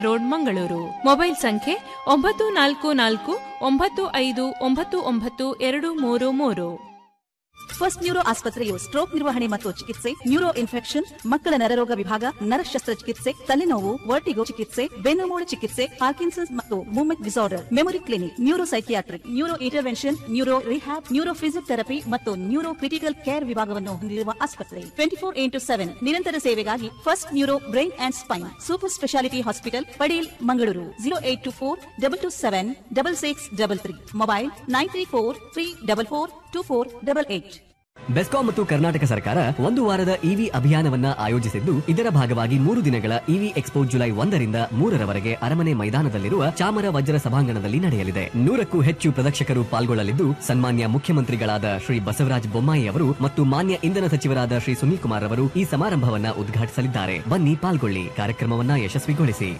Road Mangaluru mobile ಸಂಖ್ಯೆ ಒಂಬತ್ತು ನಾಲ್ಕು ನಾಲ್ಕು ಒಂಬತ್ತು ಐದು ಒಂಬತ್ತು ಒಂಬತ್ತು ಎರಡು ಮೂರು ಮೂರು ಫಸ್ಟ್ ನ್ಯೂರೋ ಆಸ್ಪತ್ರೆಯು ಸ್ಟ್ರೋಕ್ ನಿರ್ವಹಣೆ ಮತ್ತು ಚಿಕಿತ್ಸೆ ನ್ಯೂರೋ ಇನ್ಫೆಕ್ಷನ್ ಮಕ್ಕಳ ನರರೋಗ ವಿಭಾಗ ನರ ಶಸ್ತ್ರಚಿಕಿತ್ಸೆ ತಲೆನೋವು ವರ್ಟಿಗೋ ಚಿಕಿತ್ಸೆ ಬೆನ್ನುಮೂಳೆ ಚಿಕಿತ್ಸೆ ಪಾರ್ಕಿನ್ಸನ್ಸ್ ಮತ್ತು movement disorder memory clinic neuro psychiatric neuro intervention neuro rehab neuro physiotherapy ಮತ್ತು ನ್ಯೂರೋ ಕ್ರಿಟಿಕಲ್ ಕೇರ್ ವಿಭಾಗವನ್ನು ಹೊಂದಿರುವ ಆಸ್ಪತ್ರೆ ಟ್ವೆಂಟಿ ಫೋರ್ ಇಂಟು ಸೆವೆನ್ ನಿರಂತರ ಸೇವೆಗಾಗಿ first neuro brain and spine super speciality hospital Padil Mangaluru zero eight two four double two seven double six double three mobile nine three four three double four two four double eight BESCOM ಮತ್ತು ಕರ್ನಾಟಕ ಸರ್ಕಾರ ಒಂದು ವಾರದ EV ಅಭಿಯಾನವನ್ನ ಆಯೋಜಿಸಿದ್ದು ಇದರ ಭಾಗವಾಗಿ ಮೂರು ದಿನಗಳ EV expo July ಒಂದರಿಂದ ಮೂರರವರೆಗೆ ಅರಮನೆ ಮೈದಾನದಲ್ಲಿರುವ ಚಾಮರ ವಜ್ರ ಸಭಾಂಗಣದಲ್ಲಿ ನಡೆಯಲಿದೆ ನೂರಕ್ಕೂ ಹೆಚ್ಚು ಪ್ರದರ್ಶಕರು ಪಾಲ್ಗೊಳ್ಳಲಿದ್ದು ಸನ್ಮಾನ್ಯ ಮುಖ್ಯಮಂತ್ರಿಗಳಾದ ಶ್ರೀ ಬಸವರಾಜ ಬೊಮ್ಮಾಯಿ ಅವರು ಮತ್ತು ಮಾನ್ಯ ಇಂಧನ ಸಚಿವರಾದ ಶ್ರೀ ಸುನೀಲ್ ಕುಮಾರ್ ಅವರು ಈ ಸಮಾರಂಭವನ್ನ ಉದ್ಘಾಟಿಸಲಿದ್ದಾರೆ ಬನ್ನಿ ಪಾಲ್ಗೊಳ್ಳಿ ಕಾರ್ಯಕ್ರಮವನ್ನ ಯಶಸ್ವಿಗೊಳಿಸಿ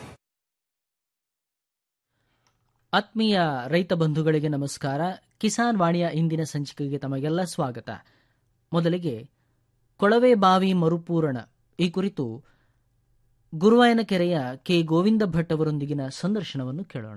ಆತ್ಮೀಯ ರೈತ ಬಂಧುಗಳಿಗೆ ನಮಸ್ಕಾರ ಕಿಸಾನ್ ವಾಣಿಯ ಇಂದಿನ ಸಂಚಿಕೆಗೆ ತಮಗೆಲ್ಲ ಸ್ವಾಗತ ಮೊದಲಿಗೆ ಕೊಳವೆ ಬಾವಿ ಮರುಪೂರಣ ಈ ಕುರಿತು ಗುರುವಾಯನಕೆರೆಯ ಕೆ ಗೋವಿಂದ ಭಟ್ ಅವರೊಂದಿಗಿನ ಸಂದರ್ಶನವನ್ನು ಕೇಳೋಣ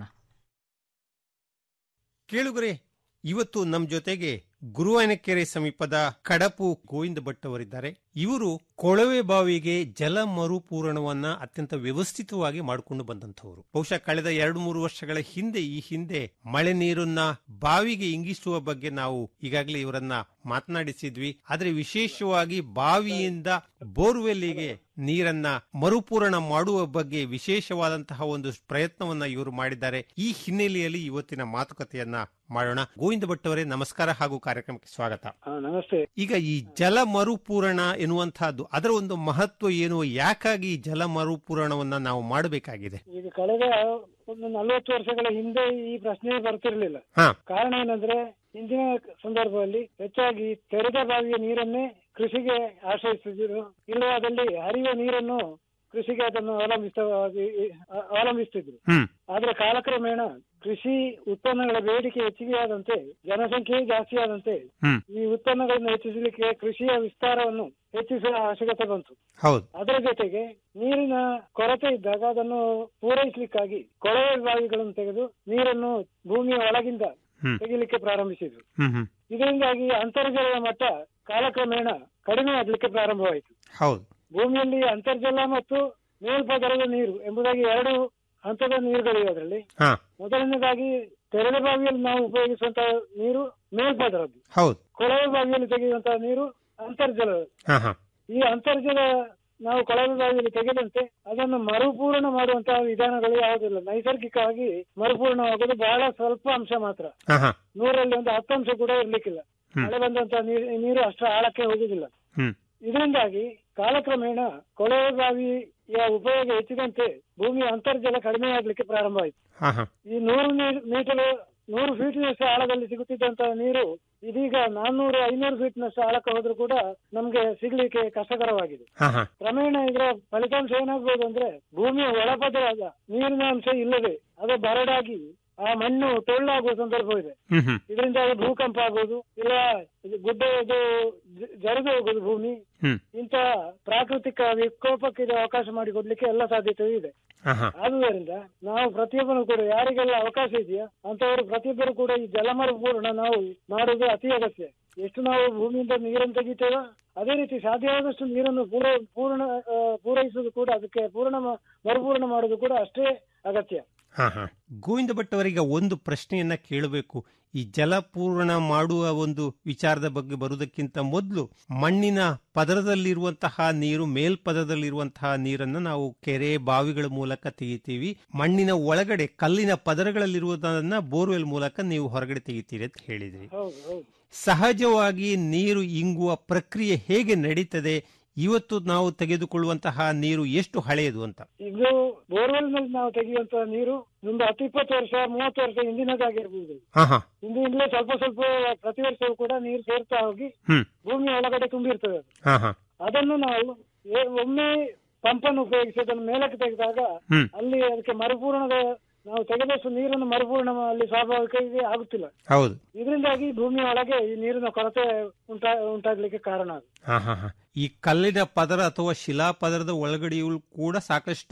ಕೇಳುಗರೆ ಇವತ್ತು ನಮ್ಮ ಜೊತೆಗೆ ಗುರುವಾಯನಕೆರೆ ಸಮೀಪದ ಕಡಪು ಗೋವಿಂದ ಭಟ್ ಅವರಿದ್ದಾರೆ ಇವರು ಕೊಳವೆ ಬಾವಿಗೆ ಜಲ ಮರುಪೂರಣವನ್ನ ಅತ್ಯಂತ ವ್ಯವಸ್ಥಿತವಾಗಿ ಮಾಡಿಕೊಂಡು ಬಂದಂತವರು ಬಹುಶಃ ಕಳೆದ ಎರಡು ಮೂರು ವರ್ಷಗಳ ಹಿಂದೆ ಈ ಹಿಂದೆ ಮಳೆ ನೀರನ್ನ ಬಾವಿಗೆ ಇಂಗಿಸುವ ಬಗ್ಗೆ ನಾವು ಈಗಾಗಲೇ ಇವರನ್ನ ಮಾತನಾಡಿಸಿದ್ವಿ ಆದ್ರೆ ವಿಶೇಷವಾಗಿ ಬಾವಿಯಿಂದ ಬೋರ್ವೆಲ್ಗೆ ನೀರನ್ನ ಮರುಪೂರಣ ಮಾಡುವ ಬಗ್ಗೆ ವಿಶೇಷವಾದಂತಹ ಒಂದು ಪ್ರಯತ್ನವನ್ನ ಇವರು ಮಾಡಿದ್ದಾರೆ ಈ ಹಿನ್ನೆಲೆಯಲ್ಲಿ ಇವತ್ತಿನ ಮಾತುಕತೆಯನ್ನ ಮಾಡೋಣ ಗೋವಿಂದ ಭಟ್ ಅವರೇ ನಮಸ್ಕಾರ ಹಾಗೂ ಕಾರ್ಯಕ್ರಮಕ್ಕೆ ಸ್ವಾಗತ ನಮಸ್ತೆ ಈಗ ಈ ಜಲ ಮರುಪೂರಣ ಎನ್ನುವಂತಹದ್ದು ಅದರ ಒಂದು ಮಹತ್ವ ಏನು ಯಾಕಾಗಿ ಈ ಜಲ ಮರುಪೂರಣವನ್ನ ನಾವು ಮಾಡಬೇಕಾಗಿದೆ ಈಗ ಕಳೆದ ಒಂದು ನಲವತ್ತು ವರ್ಷಗಳ ಹಿಂದೆ ಈ ಪ್ರಶ್ನೆ ಬರ್ತಿರ್ಲಿಲ್ಲ ಹಾ ಕಾರಣ ಏನಂದ್ರೆ ಹಿಂದಿನ ಸಂದರ್ಭದಲ್ಲಿ ಹೆಚ್ಚಾಗಿ ತೆರೆದ ಬಾವಿಯ ನೀರನ್ನೇ ಕೃಷಿಗೆ ಆಶ್ರಯಿಸುತ್ತಿದ್ರು ಇಲ್ಲವಾದಲ್ಲಿ ಹರಿಯುವ ನೀರನ್ನು ಕೃಷಿಗೆ ಅದನ್ನು ಅವಲಂಬಿತವಾಗಿ ಅ- ಅವಲಂಬಿಸ್ತಿದ್ರು ಹ್ಮ್ ಆದ್ರೆ ಕಾಲಕ್ರಮೇಣ ಕೃಷಿ ಉತ್ಪನ್ನಗಳ ಬೇಡಿಕೆ ಹೆಚ್ಚಿಗೆಯಾದಂತೆ ಜನಸಂಖ್ಯೆ ಜಾಸ್ತಿ ಆದಂತೆ ಹ್ಮ್ ಈ ಉತ್ಪನ್ನಗಳನ್ನು ಹೆಚ್ಚಿಸಲಿಕ್ಕೆ ಕೃಷಿಯ ವಿಸ್ತಾರವನ್ನು ಹೆಚ್ಚಿಸುವ ಅವಶ್ಯಕತೆ ಬಂತು ಹೌದು ಅದರ ಜೊತೆಗೆ ನೀರಿನ ಕೊರತೆ ಇದ್ದಾಗ ಅದನ್ನು ಪೂರೈಸಲಿಕ್ಕಾಗಿ ಕೊಳವೆ ಬಾವಿಗಳನ್ನು ತೆಗೆದು ನೀರನ್ನು ಭೂಮಿಯ ಒಳಗಿಂದ ಹ್ಮ್. ತೆಗಿಲಿಕ್ಕೆ ಪ್ರಾರಂಭಿಸಿದ್ರು ಹ್ಮ್ ಹ್ಮ್ ಇದರಿಂದಾಗಿ ಅಂತರ್ಜಲದ ಮಟ್ಟ ಕಾಲಕ್ರಮೇಣ ಕಡಿಮೆ ಆಗಲಿಕ್ಕೆ ಪ್ರಾರಂಭವಾಯಿತು ಹೌದು ಭೂಮಿಯಲ್ಲಿ ಅಂತರ್ಜಲ ಮತ್ತು ಮೇಲ್ಪದರದ ನೀರು ಎಂಬುದಾಗಿ ಎರಡು ಹಂತದ ನೀರುಗಳಿವೆ ಅದರಲ್ಲಿ ಹಾ ಮೊದಲನೇದಾಗಿ ತೆರೆದ ಬಾವಿಯಲ್ಲಿ ನಾವು ಉಪಯೋಗಿಸುವಂತಹ ನೀರು ಮೇಲ್ಪದರದ್ದು ಹೌದು ಕೊಳವೆ ಬಾವಿಯಲ್ಲಿ ತೆಗೆಯುವಂತಹ ನೀರು ಅಂತರ್ಜಲ ಹಾ ಹಾ ಈ ಅಂತರ್ಜಲ ನಾವು ಕೊಳವೆ ಬಾವಿಯಲ್ಲಿ ತೆಗೆದಂತೆ ಅದನ್ನು ಮರುಪೂರ್ಣ ಮಾಡುವಂತಹ ವಿಧಾನಗಳು ಯಾವುದಿಲ್ಲ ನೈಸರ್ಗಿಕವಾಗಿ ಮರುಪೂರ್ಣವಾಗೋದು ಬಹಳ ಸ್ವಲ್ಪ ಅಂಶ ಮಾತ್ರ ಹಾ ಹಾ ನೂರಲ್ಲಿ ಒಂದು ಹತ್ತು ಅಂಶ ಕೂಡ ಇರ್ಲಿಕ್ಕಿಲ್ಲ ಹ್ಮ್. ಮಳೆ ಬಂದಂತ ನೀರು ನೀರು ಅಷ್ಟು ಆಳಕ್ಕೆ ಹೋಗುದಿಲ್ಲ ಹ್ಮ್ ಇದರಿಂದಾಗಿ ಕಾಲಕ್ರಮೇಣ ಕೊಳವೆ ಬಾವಿಯ ಉಪಯೋಗ ಹೆಚ್ಚಿದಂತೆ ಭೂಮಿಯ ಅಂತರ್ಜಲ ಕಡಿಮೆ ಆಗ್ಲಿಕ್ಕೆ ಪ್ರಾರಂಭ ಆಯಿತು ಹಾ ಹಾ ಈ ನೂರು ಮೀ- ಮೀಟರ್ ನೂರು ಫೀಟ್ನಷ್ಟು ಆಳದಲ್ಲಿ ಸಿಗುತ್ತಿದ್ದಂತಹ ನೀರು ಇದೀಗ ನಾನ್ನೂರು ಐನೂರು ಫೀಟ್ನಷ್ಟು ಆಳಕ್ಕೆ ಹೋದ್ರೂ ಕೂಡ ನಮ್ಗೆ ಸಿಗ್ಲಿಕ್ಕೆ ಕಷ್ಟಕರವಾಗಿದೆ ಹಾ ಹಾ ಕ್ರಮೇಣ ಇದರ ಫಲಿತಾಂಶ ಏನಾಗ್ಬೋದು ಅಂದ್ರೆ ಭೂಮಿಯ ಒಳಪದರಾದ ನೀರಿನ ಅಂಶ ಇಲ್ಲದೆ ಅದು ಬರಡಾಗಿ ಆ ಮಣ್ಣು ಟೊಳ್ಳಾಗುವ ಸಂದರ್ಭವಿದೆ ಹ್ಮ್ ಹ್ಮ್ ಇದರಿಂದಾಗಿ ಭೂಕಂಪ ಆಗೋದು ಇಲ್ಲ ಇದು ಗುಡ್ಡ ಇದು ಜ- ಜರಿದು ಹೋಗೋದು ಭೂಮಿ ಹ್ಮ್ ಇಂಥ ಪ್ರಾಕೃತಿಕ ವಿಕೋಪಕ್ಕೆ ಇದು ಅವಕಾಶ ಮಾಡಿಕೊಡ್ಲಿಕ್ಕೆ ಎಲ್ಲ ಸಾಧ್ಯತೆಯೂ ಇದೆ ಹಾ ಹಾ ಆದುದರಿಂದ ನಾವು ಪ್ರತಿಯೊಬ್ಬರು ಕೂಡ ಯಾರಿಗೆಲ್ಲ ಅವಕಾಶ ಇದೆಯಾ ಅಂತವರು ಪ್ರತಿಯೊಬ್ಬರು ಕೂಡ ಈ ಜಲಮರುಪೂರ್ಣ ನಾವು ಮಾಡುವುದು ಅತಿ ಅಗತ್ಯ ಎಷ್ಟು ನಾವು ಭೂಮಿಯಿಂದ ನೀರನ್ನು ತೆಗಿತೇವೋ ಅದೇ ರೀತಿ ಸಾಧ್ಯವಾದಷ್ಟು ನೀರನ್ನು ಪೂರ ಪೂರ್ಣ ಆ, ಪೂರೈಸುವುದು ಕೂಡ ಅದಕ್ಕೆ ಪೂರ್ಣ ಮ- ಮರುಪೂರ್ಣ ಮಾಡುವುದು ಕೂಡ ಅಷ್ಟೇ ಅಗತ್ಯ ಹಾ ಹಾ ಗೋವಿಂದ ಭಟ್ ಅವರಿಗೆ ಒಂದು ಪ್ರಶ್ನೆಯನ್ನ ಕೇಳಬೇಕು ಈ ಜಲಪೂರ್ಣ ಮಾಡುವ ಒಂದು ವಿಚಾರದ ಬಗ್ಗೆ ಬರುವುದಕ್ಕಿಂತ ಮೊದಲು ಮಣ್ಣಿನ ಪದರದಲ್ಲಿರುವಂತಹ ನೀರು ಮೇಲ್ಪದರದಲ್ಲಿರುವಂತಹ ನೀರನ್ನು ನಾವು ಕೆರೆ ಬಾವಿಗಳ ಮೂಲಕ ತೆಗಿತೀವಿ ಮಣ್ಣಿನ ಒಳಗಡೆ ಕಲ್ಲಿನ ಪದರಗಳಲ್ಲಿರುವುದನ್ನ ಬೋರ್ವೆಲ್ ಮೂಲಕ ನೀವು ಹೊರಗಡೆ ತೆಗಿತೀರಿ ಅಂತ ಹೇಳಿದ್ರಿ ಹೌದು ಹೌದು ಸಹಜವಾಗಿ ನೀರು ಇಂಗುವ ಪ್ರಕ್ರಿಯೆ ಹೇಗೆ ನಡೀತದೆ ಇವತ್ತು ನಾವು ತೆಗೆದುಕೊಳ್ಳುವಂತಹ ನೀರು ಎಷ್ಟು ಹಳೆಯದು ಅಂತ ಇದು ಬೋರ್ವೆಲ್ ನಲ್ಲಿ ನಾವು ತೆಗೆಯುವಂತಹ ನೀರು ಒಂದು ಹತ್ತು ಇಪ್ಪತ್ತು ವರ್ಷ ಮೂವತ್ತು ವರ್ಷ ಹಿಂದಿನದಾಗಿರ್ಬೋದು ಹಾ ಹಾ ಹಿಂದಿನಿಂದಲೇ ಸ್ವಲ್ಪ ಸ್ವಲ್ಪ ಪ್ರತಿ ವರ್ಷವೂ ಕೂಡ ನೀರು ಸೇರ್ತಾ ಹೋಗಿ ಹ್ಮ್ ಭೂಮಿಯ ಒಳಗಡೆ ತುಂಬಿರ್ತದೆ ಅದು ಹಾ ಹಾ ಅದನ್ನು ನಾವು ಏ- ಒಮ್ಮೆ ಪಂಪನ್ನು ಉಪಯೋಗಿಸಿ ಅದನ್ನು ಮೇಲಕ್ಕೆ ತೆಗೆದಾಗ ಹ್ಮ್ ಅಲ್ಲಿ ಅದಕ್ಕೆ ಮರುಪೂರ್ಣದ ನಾವು ತೆಗೆದಷ್ಟು ನೀರನ್ನು ಮರುಪೂರ್ಣ ಅಲ್ಲಿ ಸ್ವಾಭಾವಿಕವಾಗಿ ಆಗುತ್ತಿಲ್ಲ ಹೌದು ಇದರಿಂದಾಗಿ ಭೂಮಿಯ ಒಳಗೆ ಈ ನೀರಿನ ಕೊರತೆ ಉಂಟಾ ಉಂಟಾಗ್ಲಿಕ್ಕೆ ಕಾರಣ ಅದು ಹಾ ಹಾ ಹಾ ಈ ಕಲ್ಲಿನ ಪದರ ಅಥವಾ ಶಿಲಾ ಪದರದ ಒಳಗಡೆಯೂ ಕೂಡ ಸಾಕಷ್ಟು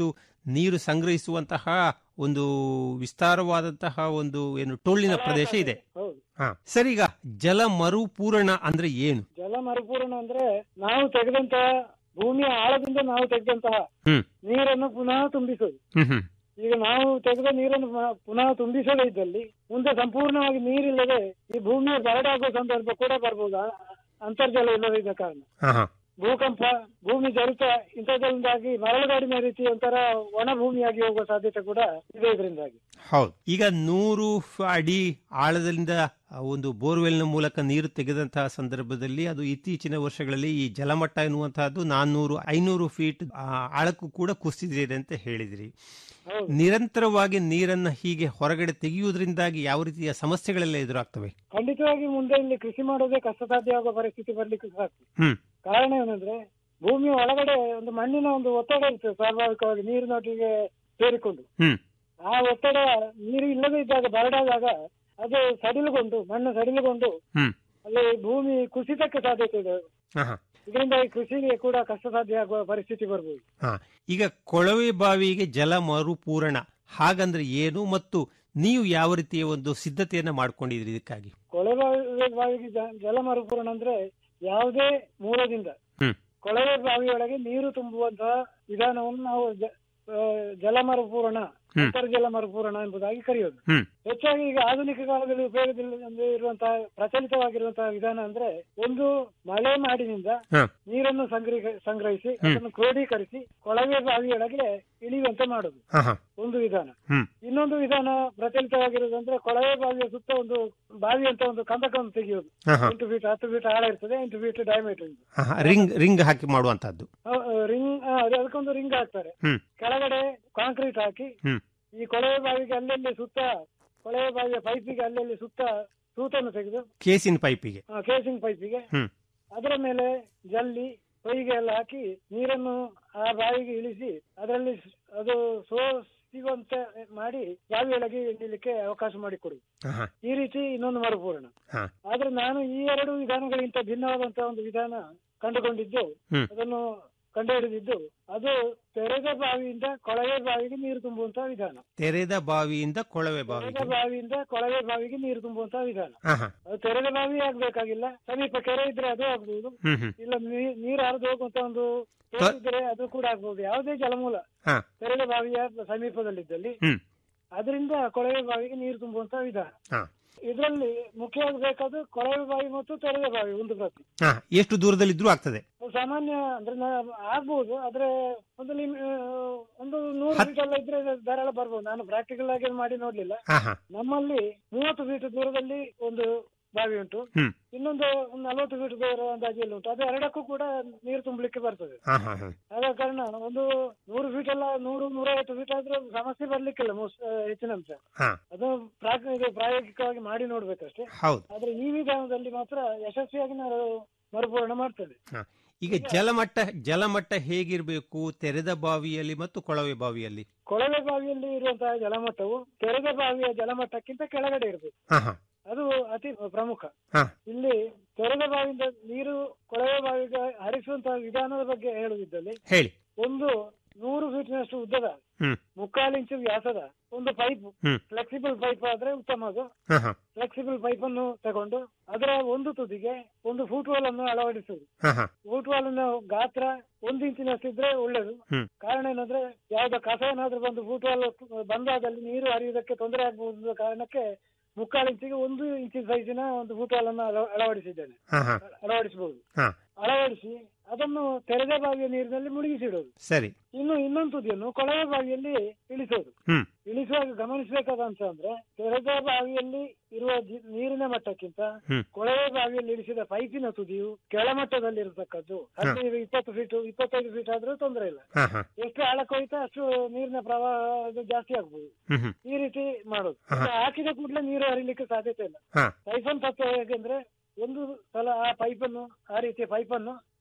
ನೀರು ಸಂಗ್ರಹಿಸುವಂತಹ ಒಂದು ವಿಸ್ತಾರವಾದಂತಹ ಒಂದು ಏನು ಟೊಳ್ಳಿನ ಪ್ರದೇಶ ಇದೆ ಹೌದು ಹಾ ಸರ್ ಈಗ ಜಲ ಮರುಪೂರಣ ಅಂದ್ರೆ ಏನು ಜಲ ಮರುಪೂರಣ ಅಂದ್ರೆ ನಾವು ತೆಗೆದಂತ ಭೂಮಿಯ ಆಳದಿಂದ ನಾವು ತೆಗೆದಂತಹ ಹ್ಮ್ ನೀರನ್ನು ಪುನಃ ತುಂಬಿಸುವುದು ಹ್ಮ್ ಹ್ಮ್ ಈಗ ನಾವು ತೆಗೆದ ನೀರನ್ನು ಪುನಃ- ಪುನಃ ತುಂಬಿಸದೇ ಇದ್ದಲ್ಲಿ ಮುಂದೆ ಸಂಪೂರ್ಣವಾಗಿ ನೀರಿಲ್ಲದೆ ಈ ಭೂಮಿಯ ಬರಡಾಗುವ ಸಂದರ್ಭ ಕೂಡ ಬರ್ಬೋದು ಆ- ಅಂತರ್ಜಲ ಇಲ್ಲದಿದ್ದ ಕಾರಣ ಹಾ ಹಾ ಭೂಕಂಪ ಭೂಮಿ ಜರಿತ ಇಂಥದ್ರಿಂದಾಗಿ ಮರಳುಗಾಡಿನ ರೀತಿ ಒಂಥರ ಒಣ ಭೂಮಿಯಾಗಿ ಹೋಗುವ ಸಾಧ್ಯತೆ ಕೂಡ ಇದೆ ಇದರಿಂದಾಗಿ ಹೌದು ಈಗ ನೂರು ಫ- ಅಡಿ ಆಳದಿಂದ ಆ ಒಂದು ಬೋರ್ವೆಲ್ನ ಮೂಲಕ ನೀರು ತೆಗೆದಂತಹ ಸಂದರ್ಭದಲ್ಲಿ ಅದು ಇತ್ತೀಚಿನ ವರ್ಷಗಳಲ್ಲಿ ಈ ಜಲಮಟ್ಟ ಎನ್ನುವಂತಹದ್ದು ನಾನ್ನೂರು ಐನೂರು ಫೀಟ್ ಆ, ಆಳಕ್ಕೂ ಕೂಡ ಕುಸಿದಿದೆ ಅಂತ ಹೇಳಿದ್ರಿ ಹೌದು ನಿರಂತರವಾಗಿ ನೀರನ್ನ ಹೀಗೆ ಹೊರಗಡೆ ತೆಗೆಯುವುದರಿಂದಾಗಿ ಯಾವ ರೀತಿಯ ಸಮಸ್ಯೆಗಳೆಲ್ಲ ಎದುರಾಗ್ತವೆ ಖಂಡಿತವಾಗಿ ಮುಂದೆ ಇಲ್ಲಿ ಕೃಷಿ ಮಾಡೋದೇ ಕಷ್ಟ ಸಾಧ್ಯ ಆಗೋ ಪರಿಸ್ಥಿತಿ ಬರ್ಲಿಕ್ಕೆ ಸಾಕು ಹ್ಮ್ ಕಾರಣ ಏನಂದ್ರೆ ಭೂಮಿಯ ಒಳಗಡೆ ಒಂದು ಮಣ್ಣಿನ ಒಂದು ಒತ್ತಡ ಇರ್ತದೆ ಸ್ವಾಭಾವಿಕವಾಗಿ ನೀರಿನೊಟ್ಟಿಗೆ ಸೇರಿಕೊಂಡು ಹ್ಮ್ ಆ ಒತ್ತಡ ನೀರು ಇಲ್ಲದೆ ಇದ್ದಾಗ ಬರಡಾದಾಗ ಅದು ಸಡಿಲುಗೊಂಡು ಮಣ್ಣು ಸಡಿಲುಗೊಂಡು ಹ್ಮ್ ಅಲ್ಲಿ ಭೂಮಿ ಕುಸಿತಕ್ಕೆ ಸಾಧ್ಯತೆ ಇದೆ ಹಾ ಹಾ ಇದರಿಂದಾಗಿ ಕೃಷಿಗೆ ಕೂಡ ಕಷ್ಟ ಸಾಧ್ಯ ಆಗುವ ಪರಿಸ್ಥಿತಿ ಬರ್ಬೋದು ಹಾ ಈಗ ಕೊಳವೆ ಬಾವಿಗೆ ಜಲ ಮರುಪೂರಣ ಹಾಗಂದ್ರೆ ಏನು ಮತ್ತು ನೀವು ಯಾವ ರೀತಿಯ ಒಂದು ಸಿದ್ಧತೆಯನ್ನ ಮಾಡ್ಕೊಂಡಿದ್ರಿ ಇದಕ್ಕಾಗಿ ಕೊಳವೆ ಬಾವಿಗೆ ಜ- ಜಲ ಮರುಪೂರಣ ಅಂದ್ರೆ ಯಾವುದೇ ಮೂಲದಿಂದ ಹ್ಮ್ ಕೊಳವೆ ಬಾವಿಯೊಳಗೆ ನೀರು ತುಂಬುವಂತಹ ವಿಧಾನವನ್ನು ನಾವು ಜ- ಆ, ಜಲ ಮರುಪೂರಣ ಹ್ಮ್. ಅಂತರ್ಜಲ ಮರುಪೂರಣ ಎಂಬುದಾಗಿ ಕರೆಯೋದು ಹ್ಮ್ ಹೆಚ್ಚಾಗಿ ಈಗ ಆಧುನಿಕ ಕಾಲದಲ್ಲಿ ಉಪಯೋಗದಲ್ಲಿ ಇರುವಂತಹ ಪ್ರಚಲಿತವಾಗಿರುವಂತಹ ವಿಧಾನ ಅಂದ್ರೆ ಒಂದು ಮಳೆ ಮಾಡಿನಿಂದ ಹಾ ನೀರನ್ನು ಸಂಗ್ರಹ ಸಂಗ್ರಹಿಸಿ ಅದನ್ನು ಕ್ರೋಢೀಕರಿಸಿ ಕೊಳವೆ ಬಾವಿಯೊಳಗೆ ಇಳಿಯುವಂತೆ ಮಾಡುದು ಹಾ ಹಾ ಒಂದು ವಿಧಾನ ಹ್ಮ್ ಇನ್ನೊಂದು ವಿಧಾನ ಪ್ರಚಲಿತವಾಗಿರುವುದಂದ್ರೆ ಕೊಳವೆ ಬಾವಿಯ ಸುತ್ತ ಒಂದು ಬಾವಿ ಅಂತ ಒಂದು ಕಂದಕವನ್ನು ತೆಗೆಯುವುದು ಹಾ ಹಾ ಎಂಟು ಫೀಟ್ ಹತ್ತು ಫೀಟ್ ಆಳ ಇರ್ತದೆ ಎಂಟು ಫೀಟ್ ಡಯಾಮೀಟರ್ ಹಾ, ಹಾ. ರಿಂಗ್ ರಿಂಗ್ ಹಾಕಿ ಮಾಡುವಂತಹದ್ದು ರಿಂಗ್ ಅದಕ್ಕೊಂದು ರಿಂಗ್ ಹಾಕ್ತಾರೆ ಹ್ಮ್ ಕೆಳಗಡೆ ಕಾಂಕ್ರೀಟ್ ಹಾಕಿ ಹ್ಮ್ ಈ ಕೊಳವೆ ಬಾವಿಗೆ ಅಲ್ಲಲ್ಲಿ ಸುತ್ತ ಕೊಳವೆ ಬಾವಿಯ ಪೈಪಿಗೆ ಅಲ್ಲಲ್ಲಿ ಸುತ್ತ ಸೂತನ್ನು ತೆಗೆದು ಕೇಸಿನ ಪೈಪಿಗೆ ಆ, ಕೇಸಿಂಗ್ ಪೈಪಿಗೆ ಹ್ಮ್ ಅದರ ಮೇಲೆ ಜಲ್ಲಿ ಹೊಯ್ಗೆ ಎಲ್ಲ ಹಾಕಿ ನೀರನ್ನು ಆ ಬಾವಿಗೆ ಇಳಿಸಿ ಅದರಲ್ಲಿ ಸ್- ಅದು ಸೋ ಸಿಗುವಂತೆ ಮಾಡಿ ಬಾವಿಯೊಳಗೆ ಇಳಿಲಿಕ್ಕೆ ಅವಕಾಶ ಮಾಡಿಕೊಡುದು ಹಾ ಹಾ ಈ ರೀತಿ ಇನ್ನೊಂದು ಮರುಪೂರಣ ಹಾ ಆದ್ರೆ ನಾನು ಈ ಎರಡು ವಿಧಾನಗಳಿಗಿಂತ ಭಿನ್ನವಾದಂತಹ ಒಂದು ವಿಧಾನ ಕಂಡುಕೊಂಡಿದ್ದು ಹ್ಮ್ ಅದನ್ನು ಕಂಡುಹಿಡಿದಿದ್ದು ಅದು ತೆರೆದ ಬಾವಿಯಿಂದ ಕೊಳವೆ ಬಾವಿಗೆ ನೀರು ತುಂಬುವಂತಹ ವಿಧಾನ ತೆರೆದ ಬಾವಿಯಿಂದ ಕೊಳವೆ ತೆರೆದ ಬಾವಿಗೆ ಬಾವಿಯಿಂದ ಕೊಳವೆ ಬಾವಿಗೆ ನೀರು ತುಂಬುವಂತಹ ವಿಧಾನ ಹಾ ಹಾ ಅದು ತೆರೆದ ಬಾವಿ ಆಗ್ಬೇಕಾಗಿಲ್ಲ ಸಮೀಪ ಕೆರೆ ಇದ್ರೆ ಅದು ಆಗ್ಬಹುದು ಹ್ಮ್ ಹ್ಮ್ ಇಲ್ಲ ನೀ- ನೀರು ಹರಿದು ಹೋಗುವಂತ ಒಂದು ತೋಡು ಇದ್ರೆ ಅದು ಕೂಡ ಆಗ್ಬಹುದು ಯಾವುದೇ ಜಲಮೂಲ ಹಾ ತೆರೆದ ಬಾವಿಯ ಸಮೀಪದಲ್ಲಿದ್ದಲ್ಲಿ ಹ್ಮ್ ಅದರಿಂದ ಕೊಳವೆ ಬಾವಿಗೆ ನೀರು ತುಂಬುವಂತಹ ವಿಧಾನ ಹಾ ಇದರಲ್ಲಿ ಮುಖ್ಯವಾಗಿ ಬೇಕಾದ ಕೊಳವೆ ಬಾವಿ ಮತ್ತು ತೆರೆದ ಬಾವಿ ಒಂದು ಪ್ರತಿ ಹಾ ಎಷ್ಟು ದೂರದಲ್ಲಿದ್ರೂ ಆಗ್ತದೆ ಸಾಮಾನ್ಯ ಅಂದ್ರೆ ನಾ- ಆಗ್ಬಹುದು ಆದ್ರೆ ಒಂದು ಲಿಮ್- ಆ, ಒಂದು ನೂರು ಫೀಟ್ ಎಲ್ಲ ಇದ್ರೆ ಧಾರಾಳ ಬರ್ಬೋದು ನಾನು ಪ್ರಾಕ್ಟಿಕಲ್ ಆಗಿ ಮಾಡಿ ನೋಡ್ಲಿಲ್ಲ ಹಾ ಹಾ ನಮ್ಮಲ್ಲಿ ಮೂವತ್ತು ಫೀಟ್ ದೂರದಲ್ಲಿ ಒಂದು ಬಾವಿ ಉಂಟು ಹ್ಮ್ ಇನ್ನೊಂದು ಒಂದು ನಲವತ್ತು ಫೀಟ್ ದೂರ ಅಂದಾಜಲ್ಲಿ ಉಂಟು ಅದು ಎರಡಕ್ಕೂ ಕೂಡ ನೀರು ತುಂಬಲಿಕ್ಕೆ ಬರ್ತದೆ ಹಾ ಹಾ ಹಾ ಆದ ಕಾರಣ ಒಂದು ನೂರು ಫೀಟ್ ಎಲ್ಲ ನೂರು ನೂರೈವತ್ತು ಫೀಟ್ ಆದ್ರೆ ಸಮಸ್ಯೆ ಬರ್ಲಿಕ್ಕಿಲ್ಲ ಮೋಸ್ ಆ, ಹೆಚ್ಚಿನ ಅಂಶ ಹಾ ಅದು ಪ್ರಾಕ್ ಇದು ಪ್ರಾಯೋಗಿಕವಾಗಿ ಮಾಡಿ ನೋಡ್ಬೇಕಷ್ಟೇ ಹೌದು ಆದ್ರೆ ಈ ವಿಧಾನದಲ್ಲಿ ಮಾತ್ರ ಯಶಸ್ವಿಯಾಗಿ ನಾವು ಮರುಪೂರಣ ಮಾಡ್ತೇವೆ ಹಾ ಈಗ ಜಲಮಟ್ಟ ಜಲಮಟ್ಟ ಹೇಗಿರಬೇಕು ತೆರೆದ ಬಾವಿಯಲ್ಲಿ ಮತ್ತು ಕೊಳವೆ ಬಾವಿಯಲ್ಲಿ ಕೊಳವೆ ಬಾವಿಯಲ್ಲಿ ಇರುವಂತಹ ಜಲಮಟ್ಟವು ತೆರೆದ ಬಾವಿಯ ಜಲಮಟ್ಟಕ್ಕಿಂತ ಕೆಳಗಡೆ ಇರಬೇಕು ಹಾ ಹಾ ಅದು ಅತಿ ಪ್ರಮುಖ ಹಾ ಇಲ್ಲಿ ತೆರೆದ ಬಾವಿಯಿಂದ ನೀರು ಕೊಳವೆ ಬಾವಿಗೆ ಹರಿಸುವಂತಹ ವಿಧಾನದ ಬಗ್ಗೆ ಹೇಳುವುದಿದ್ದಲ್ಲಿ ಹೇಳಿ ಒಂದು ನೂರು ಫೀಟ್ನಷ್ಟು ಉದ್ದದ ಹ್ಮ್ ಮುಕ್ಕಾಲು ಇಂಚು ವ್ಯಾಸದ ಒಂದು ಪೈಪ್ ಹ್ಮ್ ಫ್ಲೆಕ್ಸಿಬಲ್ ಪೈಪ್ ಆದ್ರೆ ಉತ್ತಮ ಅದು ಹಾ ಹಾ ಫ್ಲೆಕ್ಸಿಬಲ್ ಪೈಪ್ ಅನ್ನು ತಗೊಂಡು ಅದರ ಒಂದು ತುದಿಗೆ ಒಂದು ಫೂಟ್ವಾಲ್ ಅನ್ನು ಅಳವಡಿಸುವುದು ಹಾ ಹಾ ಫೂಟ್ವಾಲ್ ನ ಗಾತ್ರ ಒಂದು ಇಂಚಿನಷ್ಟಿದ್ರೆ ಒಳ್ಳೇದು ಹ್ಮ್ ಕಾರಣ ಏನಂದ್ರೆ ಯಾವ್ದೋ ಕಸ ಏನಾದ್ರೂ ಬಂದು ಫೂಟ್ವಾಲ್ ಬಂದಾದಲ್ಲಿ ನೀರು ಹರಿಯುವುದಕ್ಕೆ ತೊಂದರೆ ಆಗಬಹುದು ಕಾರಣಕ್ಕೆ ಮುಕ್ಕಾಲು ಇಂಚಿಗೆ ಒಂದು ಇಂಚಿನ ಸೈಜಿನ ಒಂದು ಫೂಟ್ವಾಲ್ ಅನ್ನು ಅಳ- ಅಳವಡಿಸಿದ್ದೇನೆ ಹಾ ಹಾ ಅಳವಡಿಸಬಹುದು ಹಾ ಅಳವಡಿಸಿ ಅದನ್ನು ತೆರೆದ ಬಾವಿಯ ನೀರಿನಲ್ಲಿ ಮುಳುಗಿಸಿಡೋದು ಸರಿ ಇನ್ನು ಇನ್ನೊಂದು ತುದಿಯನ್ನು ಕೊಳವೆ ಬಾವಿಯಲ್ಲಿ ಇಳಿಸೋದು ಹಮ್ ಇಳಿಸುವಾಗ ಗಮನಿಸಬೇಕಾದ ಅಂಶ ಅಂದ್ರೆ ತೆರೆದ ಬಾವಿಯಲ್ಲಿ ಇರುವ ಜಿ- ನೀರಿನ ಮಟ್ಟಕ್ಕಿಂತ ಹ್ಮ್. ಕೊಳವೆ ಬಾವಿಯಲ್ಲಿ ಇಳಿಸಿದ ಪೈಪಿನ ತುದಿಯು ಕೆಳಮಟ್ಟದಲ್ಲಿ ಇರತಕ್ಕದ್ದು ಹದಿನೈದು ಇಪ್ಪತ್ತು ಫೀಟ್ ಇಪ್ಪತ್ತೈದು ಫೀಟ್ ಆದ್ರೂ ತೊಂದರೆ ಇಲ್ಲ ಹಾ ಹಾ ಎಷ್ಟು ಆಳಕ್ಕೆ ಹೋಯ್ತಾ ಅಷ್ಟು ನೀರಿನ ಪ್ರವಾಹ ಅದು ಜಾಸ್ತಿ ಆಗ್ಬೋದು ಹ್ಮ್ ಹ್ಮ್ ಈ ರೀತಿ ಮಾಡೋದು ಈಗ ಹಾಕಿದ ಕೂಡಲೇ ನೀರು ಹರಿಲಿಕ್ಕೆ ಸಾಧ್ಯತೆ ಇಲ್ಲ ಹಾ ಸೈಫನ್ ತತ್ವ ಹೇಗೆಂದ್ರೆ ಒಂದು ಸಲ ಆ ಪೈಪನ್ನು ಆ ರೀತಿಯ ಪೈಪನ್ನು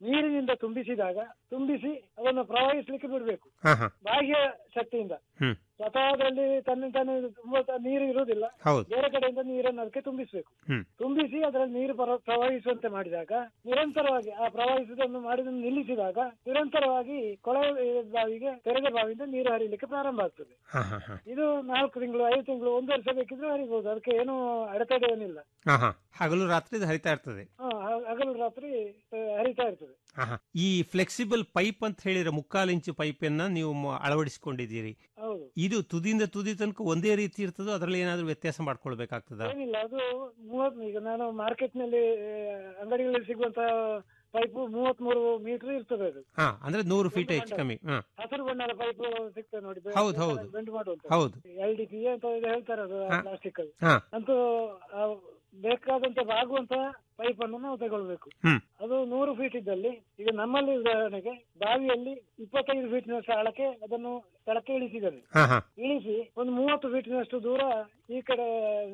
ನೀರಿನಿಂದ ತುಂಬಿಸಿದಾಗ ತುಂಬಿಸಿ ಅದನ್ನು ಪ್ರವಹಿಸಲಿಕ್ಕೆ ಬಿಡಬೇಕು ಹಾ ಹಾ ಬಾಹ್ಯ ಶಕ್ತಿಯಿಂದ ಹ್ಮ್ ಸ್ವತಃ ಅದರಲ್ಲಿ ತನ್ನ ತಾನೇ ತುಂಬ ತ- ನೀರು ಇರುವುದಿಲ್ಲ ಹೌದು ಬೇರೆ ಕಡೆಯಿಂದ ನೀರನ್ನು ಅದಕ್ಕೆ ತುಂಬಿಸಬೇಕು ಹ್ಮ್ ತುಂಬಿಸಿ ಅದರಲ್ಲಿ ನೀರು ಪ್ರ- ಪ್ರವಹಿಸುವಂತೆ ಮಾಡಿದಾಗ ನಿರಂತರವಾಗಿ ಆ ಪ್ರವಹಿಸುವುದನ್ನು ಮಾಡಿದನ್ನು ನಿಲ್ಲಿಸಿದಾಗ ನಿರಂತರವಾಗಿ ಕೊಳವೆ ಬಾವಿಗೆ ತೆರೆದ ಬಾವಿಯಿಂದ ನೀರು ಹರಿಲಿಕ್ಕೆ ಪ್ರಾರಂಭ ಆಗ್ತದೆ ಹಾ ಹಾ ಹಾ ಇದು ನಾಲ್ಕು ತಿಂಗಳು ಐದು ತಿಂಗಳು ಒಂದು ವರ್ಷ ಬೇಕಿದ್ರೆ ಹರಿಬಹುದು ಅದಕ್ಕೆ ಏನು ಅಡೆತಡೆ ಏನಿಲ್ಲ ಹಾ ಹಾ ಹಗಲು ರಾತ್ರಿ ಇದು ಹರಿತಾ ಇರ್ತದೆ ಹ, ಹ- ಹಗಲು ರಾತ್ರಿ ಆ, ಹರಿತಾ ಇರ್ತದೆ ಹಾ ಹಾ ಈ ಫ್ಲೆಕ್ಸಿಬಲ್ ಪೈಪ್ ಅಂತ ಹೇಳಿದ್ರೆ ಮುಕ್ಕಾಲು ಇಂಚು ಪೈಪನ್ನ ನೀವು ಮ- ಅಳವಡಿಸಿಕೊಂಡಿದ್ದೀರಿ ಹೌದು ಇದು ತುದಿಯಿಂದ ತುದಿ ತನಕ ಒಂದೇ ರೀತಿ ಇರ್ತದೋ ಅದರಲ್ಲಿ ಏನಾದ್ರೂ ವ್ಯತ್ಯಾಸ ಮಾಡ್ಕೊಳ್ಬೇಕಾಗ್ತದ ಏನಿಲ್ಲ ಅದು ಮೂವತ್ ಈಗ ನಾನು ಮಾರ್ಕೆಟ್ ನಲ್ಲಿ ಆ, ಅಂಗಡಿಗಳಲ್ಲಿ ಸಿಗುವಂತ ಪೈಪು ಮೂವತ್ತ್ ಮೂರು ಮೀಟರ್ ಇರ್ತದೆ ಅದು ಹಾ ಅಂದ್ರೆ ನೂರು ಫೀಟ್ ಹೆಚ್ಚು ಕಮ್ಮಿ ಹಾ ಹಸಿರು ಬಣ್ಣದ ಪೈಪ್ ಸಿಗ್ತದೆ ನೋಡಿ ಬೆ- ಹೌದು, ಹೌದು. ಬೆಂಡ್ ಮಾಡುವಂತ ಹೌದು ಎಲ್ ಡಿ ಪಿ ಅಂತ ಇದು ಹೇಳ್ತಾರೆ ಅದು ಹಾ. ಪ್ಲಾಸ್ಟಿಕ್ ಅದು ಹಾ ಅಂತೂ ಆ ಬೇಕಾದಂತ ಬಾಗುವಂತ ಪೈಪ್ ಅನ್ನು ನಾವು ತಗೊಳ್ಬೇಕು ಹ್ಮ್ ಅದು ನೂರು ಫೀಟ್ ಇದ್ದಲ್ಲಿ ಈಗ ನಮ್ಮಲ್ಲಿ ಉದಾಹರಣೆಗೆ ಬಾವಿಯಲ್ಲಿ ಇಪ್ಪತ್ತೈದು ಫೀಟ್ನಷ್ಟು ಆಳಕ್ಕೆ ಅದನ್ನು ಕೆಳಕ್ಕೆ ಇಳಿಸಿದ್ದಾರೆ ಹಾ ಹಾ ಇಳಿಸಿ ಒಂದು ಮೂವತ್ತು ಫೀಟ್ನಷ್ಟು ದೂರ ಈ ಕಡೆ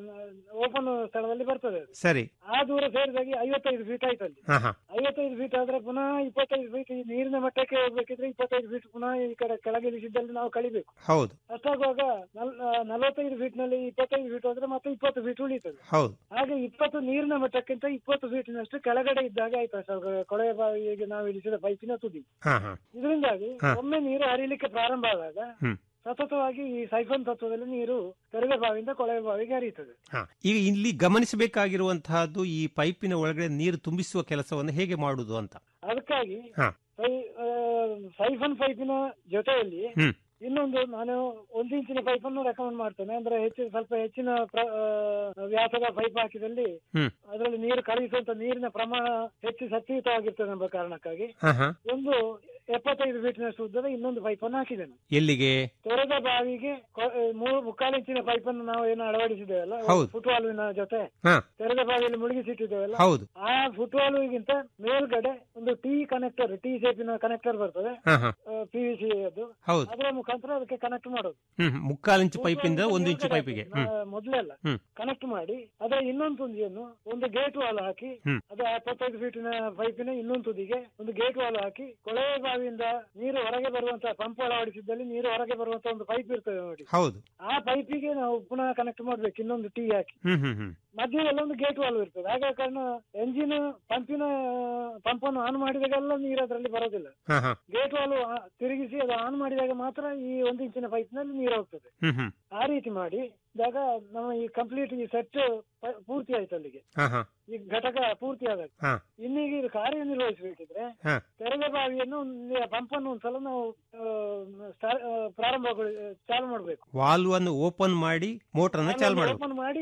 ಓಪನ್ ಸ್ಥಳದಲ್ಲಿ ಬರ್ತದೆ ಅದು. ಸರಿ ಆ ದೂರ ಸೇರಿದಾಗಿ ಐವತ್ತೈದು ಫೀಟ್ ಆಯ್ತು ಅಲ್ಲಿ ಹಾ ಹಾ ಐವತ್ತೈದು ಫೀಟ್ ಆದ್ರೆ ಪುನಃ ಇಪ್ಪತ್ತೈದು ಫೀಟ್ ಈ ನೀರಿನ ಮಟ್ಟಕ್ಕೆ ಹೋಗ್ಬೇಕಿದ್ರೆ ಇಪ್ಪತ್ತೈದು ಫೀಟ್ ಪುನಃ ಈ ಕಡೆ ಕೆಳಗೆ ಇಳಿಸಿದ್ದಲ್ಲಿ ನಾವು ಕಳಿಬೇಕು ಹೌದು ಅಷ್ಟಾಗುವಾಗ ನಲ್- ಆ, ನಲವತ್ತೈದು ಫೀಟ್ ನಲ್ಲಿ ಇಪ್ಪತ್ತೈದು ಫೀಟ್ ಹೋದ್ರೆ ಮತ್ತೆ ಇಪ್ಪತ್ತು ಫೀಟ್ ಉಳಿತದೆ ಹೌದು ಹಾಗೆ ಇಪ್ಪತ್ತು ನೀರಿನ ಮಟ್ಟಕ್ಕಿಂತ ಇಪ್ಪತ್ತು ಫೀಟಿನಷ್ಟು ಕೆಳಗಡೆ ಇದ್ದಾಗ ಆಯ್ತು ಸರ್ ಕೊಳವೆ ಬಾವಿಗೆ ನಾವು ಇಳಿಸಿದ ಪೈಪಿನ ತುದಿ ಹಾ ಹಾ ಇದರಿಂದಾಗಿ ಹಾ. ಒಮ್ಮೆ ನೀರು ಹರಿಲಿಕ್ಕೆ ಪ್ರಾರಂಭ ಆದಾಗ ಹ್ಮ್ ಸತತವಾಗಿ ಈ ಸೈಫನ್ ತತ್ವದಲ್ಲಿ ನೀರು ತೆರೆದ ಬಾವಿಯಿಂದ ಕೊಳವೆ ಬಾವಿಗೆ ಹರಿಯುತ್ತದೆ ಹಾ ಈಗ ಇಲ್ಲಿ ಗಮನಿಸಬೇಕಾಗಿರುವಂತಹದ್ದು ಈ ಪೈಪಿನ ಒಳಗಡೆ ನೀರು ತುಂಬಿಸುವ ಕೆಲಸವನ್ನು ಹೇಗೆ ಮಾಡುದು ಅಂತ ಅದಕ್ಕಾಗಿ ಹಾ ಸೈ- ಆ, ಸೈಫನ್ ಪೈಪಿನ ಜೊತೆಯಲ್ಲಿ ಹ್ಮ್ ಇನ್ನೊಂದು ನಾನು ಒಂದು ಇಂಚಿನ ಪೈಪ್ ಅನ್ನು ರೆಕಮೆಂಡ್ ಮಾಡ್ತೇನೆ ಅಂದ್ರೆ ಹೆಚ್ಚು ಸ್ವಲ್ಪ ಹೆಚ್ಚಿನ ಪ್ರ- ಆ, ವ್ಯಾಸದ ಪೈಪ್ ಹಾಕಿದಲ್ಲಿ ಹ್ಮ್ ಅದರಲ್ಲಿ ನೀರು ಕಳುಹಿಸುವಂತ ನೀರಿನ ಪ್ರಮಾಣ ಹೆಚ್ಚು ಶಕ್ತಿಯುತವಾಗಿರ್ತದೆ ಎಂಬ ಕಾರಣಕ್ಕಾಗಿ ಹಾ ಹಾ ಒಂದು ಎಪ್ಪತ್ತೈದು ಫೀಟ್ನಷ್ಟು ಉದ್ದದ ಇನ್ನೊಂದು ಪೈಪ್ ಅನ್ನು ಹಾಕಿದ್ದೇನೆ ಎಲ್ಲಿಗೆ ತೆರೆದ ಬಾವಿಗೆ ಕೊ- ಆ, ಮೂರು ಮುಕ್ಕಾಲು ಇಂಚಿನ ಪೈಪ್ ಅನ್ನು ನಾವು ಏನು ಅಳವಡಿಸಿದ್ದೇವಲ್ಲ ಹೌದು. ಫುಟ್ವಾಲ್ವಿನ ಜೊತೆ ಹಾ ತೆರೆದ ಬಾವಿಯಲ್ಲಿ ಮುಳುಗಿಸಿಟ್ಟಿದ್ದೇವಲ್ಲ ಹೌದು ಆ ಫುಟ್ವಾಲ್ವಿಗಿಂತ ಮೇಲ್ಗಡೆ ಒಂದು ಟಿ ಕನೆಕ್ಟರ್ ಟಿ ಶೇಪಿನ ಕನೆಕ್ಟರ್ ಬರ್ತದೆ ಹಾ ಹಾ ಪಿ ವಿ ಸಿ ಅದು ಹೌದು ಅದರ ಮುಖಾಂತರ ಅದಕ್ಕೆ ಕನೆಕ್ಟ್ ಮಾಡೋದು ಹ್ಮ್ ಹ್ಮ್. ಮುಕ್ಕಾಲು ಇಂಚು ಪೈಪಿಂದ ಒಂದು ಇಂಚು ಪೈಪಿಗೆ ಹ್ಮ್ ಮೊದಲೆಲ್ಲ ಹ್ಮ್ ಕನೆಕ್ಟ್ ಮಾಡಿ ಅದರ ಇನ್ನೊಂದು ತುದಿಯನ್ನು ಒಂದು ಗೇಟ್ ವಾಲ್ ಹಾಕಿ ಹ್ಮ್. ಅದು ಎಪ್ಪತ್ತೈದು ಫೀಟಿನ ಪೈಪಿನ ಇನ್ನೊಂದು ತುದಿಗೆ ಒಂದು ಗೇಟ್ ವಾಲ್ ಹಾಕಿ ಕೊಳವೆ ಬಾವಿಯಿಂದ ನೀರು ಹೊರಗೆ ಬರುವಂತ ಪಂಪ್ ಅಳವಡಿಸಿದ್ದಲ್ಲಿ ನೀರು ಹೊರಗೆ ಬರುವಂತ ಒಂದು ಪೈಪ್ ಇರ್ತದೆ ನೋಡಿ ಹೌದು ಆ ಪೈಪಿಗೆ ನಾವು ಪುನಃ ಕನೆಕ್ಟ್ ಮಾಡ್ಬೇಕು ಇನ್ನೊಂದು ಟೀ ಹಾಕಿ ಹ್ಮ್ ಹ್ಮ್ ಹ್ಮ್ ಮಧ್ಯದಲ್ಲಿ ಒಂದು ಗೇಟ್ ವಾಲ್ವ್ ಇರ್ತದೆ ಹಾಗೆ ಕಾರಣ ಎಂಜಿನ್ ಪಂಪಿನ ಪಂಪ್ ಅನ್ನು ಆನ್ ಮಾಡಿದಾಗೆಲ್ಲ ನೀರು ಅದರಲ್ಲಿ ಬರೋದಿಲ್ಲ ಹಾ ಹಾ ಗೇಟ್ ವಾಲ್ವ್ ತಿರುಗಿಸಿ ಅದು ಆನ್ ಮಾಡಿದಾಗ ಮಾತ್ರ ಈ ಒಂದು ಇಂಚಿನ ಪೈಪ್ ನಲ್ಲಿ ನೀರು ಹೋಗ್ತದೆ ಹ್ಮ್ ಹ್ಮ್ ಆ ರೀತಿ ಮಾಡಿ ಇದಾಗ ನಮ್ಮ ಈ ಕಂಪ್ಲೀಟ್ ಈ ಸೆಟ್ ಪೂರ್ತಿ ಆಯ್ತು ಅಲ್ಲಿಗೆ ಹಾ ಹಾ ಈ ಘಟಕ ಪೂರ್ತಿ ಆದಾಗ ಹಾ ಇನ್ನೀಗ ಇದು ಕಾರ್ಯನಿರ್ವಹಿಸಬೇಕಿದ್ರೆ ಹಾ ತೆರೆದ ಬಾವಿಯನ್ನು ಪಂಪ್ ಅನ್ನು ಒಂದ್ಸಲ ನಾವು ಆ, ಸ್ಟಾ- ಆ, ಪ್ರಾರಂಭ ಚಾಲು ಮಾಡಬೇಕು ವಾಲ್ವ್ ಅನ್ನು ಓಪನ್ ಮಾಡಿ ಮೋಟರ್ ಅನ್ನ ಚಾಲು ಮಾಡಬೇಕು ಓಪನ್ ಮಾಡಿ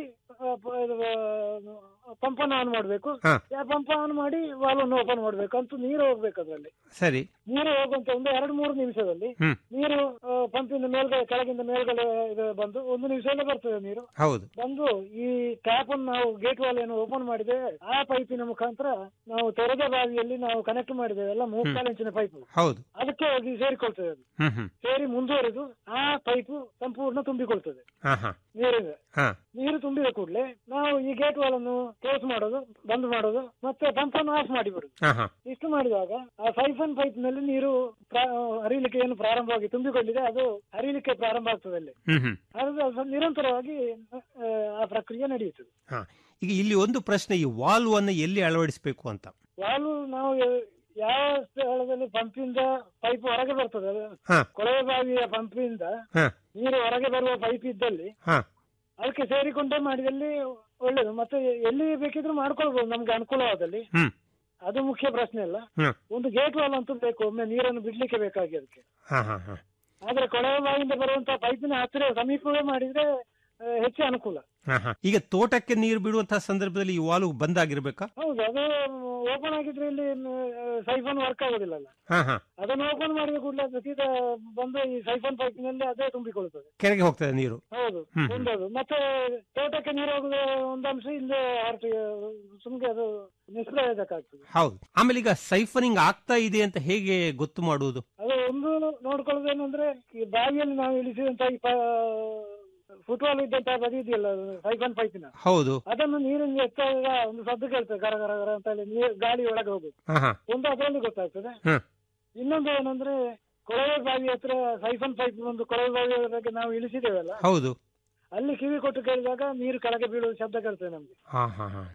ಪಂಪ್ ಅನ್ನು ಆನ್ ಮಾಡಬೇಕು ಹಾ ಪಂಪ್ ಆನ್ ಮಾಡಿ ವಾಲ್ ಅನ್ನು ಓಪನ್ ಮಾಡಬೇಕು ಅಂತೂ ನೀರು ಹೋಗ್ಬೇಕು ಅದರಲ್ಲಿ ಸರಿ ನೀರು ಹೋಗುವಂತ ಒಂದು ಎರಡು ಮೂರು ನಿಮಿಷದಲ್ಲಿ ಹ್ಮ್ ನೀರು ಪಂಪಿನ ಮೇಲ್ಗಡೆ ಕೆಳಗಿಂದ ಮೇಲ್ಗಡೆ ಇದು ಬಂದು ಒಂದು ನಿಮಿಷದಲ್ಲೇ ಬರ್ತದೆ ನೀರು ಹೌದು ಬಂದು ಈ ಟ್ಯಾಪ್ ಅನ್ನು ನಾವು ಗೇಟ್ ವಾಲ್ ಏನು ಓಪನ್ ಮಾಡಿದ್ದೇವೆ ಆ ಪೈಪಿನ ಮುಖಾಂತರ ನಾವು ತೆರೆದ ಬಾವಿಯಲ್ಲಿ ನಾವು ಕನೆಕ್ಟ್ ಮಾಡಿದ್ದೇವೆ ಎಲ್ಲ ಮೂರ್ಕಾಲು ಇಂಚಿನ ಪೈಪ್ ಹೌದು ಅದಕ್ಕೆ ಹೋಗಿ ಸೇರಿಕೊಳ್ತದೆ ಅದು ಹ್ಮ್ ಹ್ಮ್ ಸೇರಿ ಮುಂದುವರೆದು ಆ ಪೈಪು ಸಂಪೂರ್ಣ ತುಂಬಿಕೊಳ್ತದೆ ಹಾ ಹಾ ನೀರಿಂದ ಹಾ ನೀರು ತುಂಬಿದ ಕೂಡಲೇ ನಾವು ಈ ಗೇಟ್ ವಾಲ್ ಅನ್ನು ಕ್ಲೋಸ್ ಮಾಡೋದು ಬಂದ್ ಮಾಡೋದು ಮತ್ತೆ ಪಂಪ್ ಅನ್ನು ಆಫ್ ಮಾಡಿಬಿಡುದು ಹಾ ಹಾ ಇಷ್ಟು ಮಾಡಿದಾಗ ಆ ಸೈಫನ್ ಪೈಪ್ ನಲ್ಲಿ ನೀರು ಪ್ರಾ- ಹರಿಲಿಕ್ಕೆ ಏನು ಪ್ರಾರಂಭವಾಗಿ ತುಂಬಿಕೊಂಡಿದೆ ಅದು ಹರಿಲಿಕ್ಕೆ ಪ್ರಾರಂಭ ಆಗ್ತದೆ ಅಲ್ಲಿ ಹ್ಮ್ ಹ್ಮ್ ಅದು ಅದು ನಿರಂತರವಾಗಿ ಆ, ಆ ಪ್ರಕ್ರಿಯೆ ನಡೆಯುತ್ತದೆ ಹಾ ಈಗ ಇಲ್ಲಿ ಒಂದು ಪ್ರಶ್ನೆ ಈ ವಾಲ್ವ್ ಅನ್ನು ಎಲ್ಲಿ ಅಳವಡಿಸಬೇಕು ಅಂತ ವಾಲ್ವ್ ನಾವು ಯ- ಯಾವ ಸ್ಥಳದಲ್ಲಿ ಪಂಪಿಂದ ಪೈಪ್ ಹೊರಗೆ ಬರ್ತದೆ ಅದು ಹಾ ಕೊಳವೆ ಬಾವಿಯ ಪಂಪಿಂದ ಹಾ ನೀರು ಹೊರಗೆ ಬರುವ ಪೈಪ್ ಇದ್ದಲ್ಲಿ ಹಾ ಅದಕ್ಕೆ ಸೇರಿಕೊಂಡೇ ಮಾಡಿದಲ್ಲಿ ಒಳ್ಳೇದು ಮತ್ತೆ ಎಲ್ಲಿ ಬೇಕಿದ್ರು ಮಾಡ್ಕೊಳ್ಬಹುದು ನಮ್ಗೆ ಅನುಕೂಲವಾದಲ್ಲಿ ಹ್ಮ್ ಅದು ಮುಖ್ಯ ಪ್ರಶ್ನೆ ಅಲ್ಲ ಹ್ಮ್ ಒಂದು ಗೇಟ್ ವಾಲ್ ಅಂತೂ ಬೇಕು ಒಮ್ಮೆ ನೀರನ್ನು ಬಿಡ್ಲಿಕ್ಕೆ ಬೇಕಾಗಿ ಅದಕ್ಕೆ ಹಾ ಹಾ ಹಾ ಆದ್ರೆ ಕೊಳವೆ ಬಾವಿಯಿಂದ ಬರುವಂತ ಪೈಪಿನ ಹತ್ತಿರ ಸಮೀಪವೇ ಮಾಡಿದ್ರೆ ಆ, ಹೆಚ್ಚು ಅನುಕೂಲ ಹಾ ಹಾ ಈಗ ತೋಟಕ್ಕೆ ನೀರು ಬಿಡುವಂತಹ ಸಂದರ್ಭದಲ್ಲಿ ಈ ವಾಲ್ವ್ ಬಂದಾಗಿರ್ಬೇಕಾ ಹೌದು ಅದು ಓಪನ್ ಆಗಿದ್ರೆ ಇಲ್ಲಿ ಸೈಫನ್ ವರ್ಕ್ ಆಗೋದಿಲ್ಲಲ್ಲ ಹಾ ಹಾ ಅದನ್ನು ಓಪನ್ ಮಾಡಿದ ಕೂಡಲೇ ಅದು ಸೀದಾ ಬಂದು ಈ ಸೈಫನ್ ಪೈಪಿನಲ್ಲಿ ಅದೇ ತುಂಬಿಕೊಳ್ತದೆ ಕೆರೆಗೆ ಹೋಗ್ತದೆ ನೀರು ಹೌದು ಹ್ಮ್. ಒಂದದು ಮತ್ತೆ ತೋಟಕ್ಕೆ ನೀರು ಹೋಗುವ ಒಂದು ಅಂಶ ಇಲ್ಲೇ ಹೊರಟು ಸುಮ್ಗೆ ಅದು ನಿಷ್ಪ್ರಯೋಜಕ ಆಗ್ತದೆ ಹೌದು ಆಮೇಲೆ ಈಗ ಸೈಫನಿಂಗ್ ಆಗ್ತಾ ಇದೆ ಅಂತ ಹೇಗೆ ಗೊತ್ತು ಮಾಡುವುದು ಅದು ಒಂದು ನೋಡ್ಕೊಳ್ಳೋದೇನಂದ್ರೆ ಈ ಬಾವಿಯಲ್ಲಿ ನಾವು ಇಳಿಸಿದಂತ ಈ ಫುಟ್ಬಾಲ್ ಇದ್ದಂತ ಬದಿ ಇದೆಯಲ್ಲ ಸೈಫನ್ ಪೈಪಿನ ಹೌದು ಅದನ್ನು ನೀರಿನ ಎತ್ತಾಗ ಒಂದು ಸದ್ದು ಕೇಳ್ತದೆ ಗರ ಗರ ಗರ ಅಂತ ಹೇಳಿ ನೀರು ಗಾಳಿ ಒಳಗೆ ಹೋಗುದು ಹಾ ಹಾ ಒಂದು ಅದರಲ್ಲಿ ಗೊತ್ತಾಗ್ತದೆ ಹ್ಮ್. ಇನ್ನೊಂದು ಏನಂದ್ರೆ ಕೊಳವೆ ಬಾವಿ ಹತ್ರ ಸೈಫನ್ ಪೈಪ್ ಒಂದು ಕೊಳವೆ ಬಾವಿ ಬಗ್ಗೆ ನಾವು ಇಳಿಸಿದ್ದೇವಲ್ಲ ಹೌದು ಅಲ್ಲಿ ಕಿವಿ ಕೊಟ್ಟು ಕೇಳಿದಾಗ ನೀರು ಕೆಳಗೆ ಬೀಳುವ ಶಬ್ದ ಕೇಳ್ತದೆ ನಮ್ಗೆ ಹಾ ಹಾ ಹಾ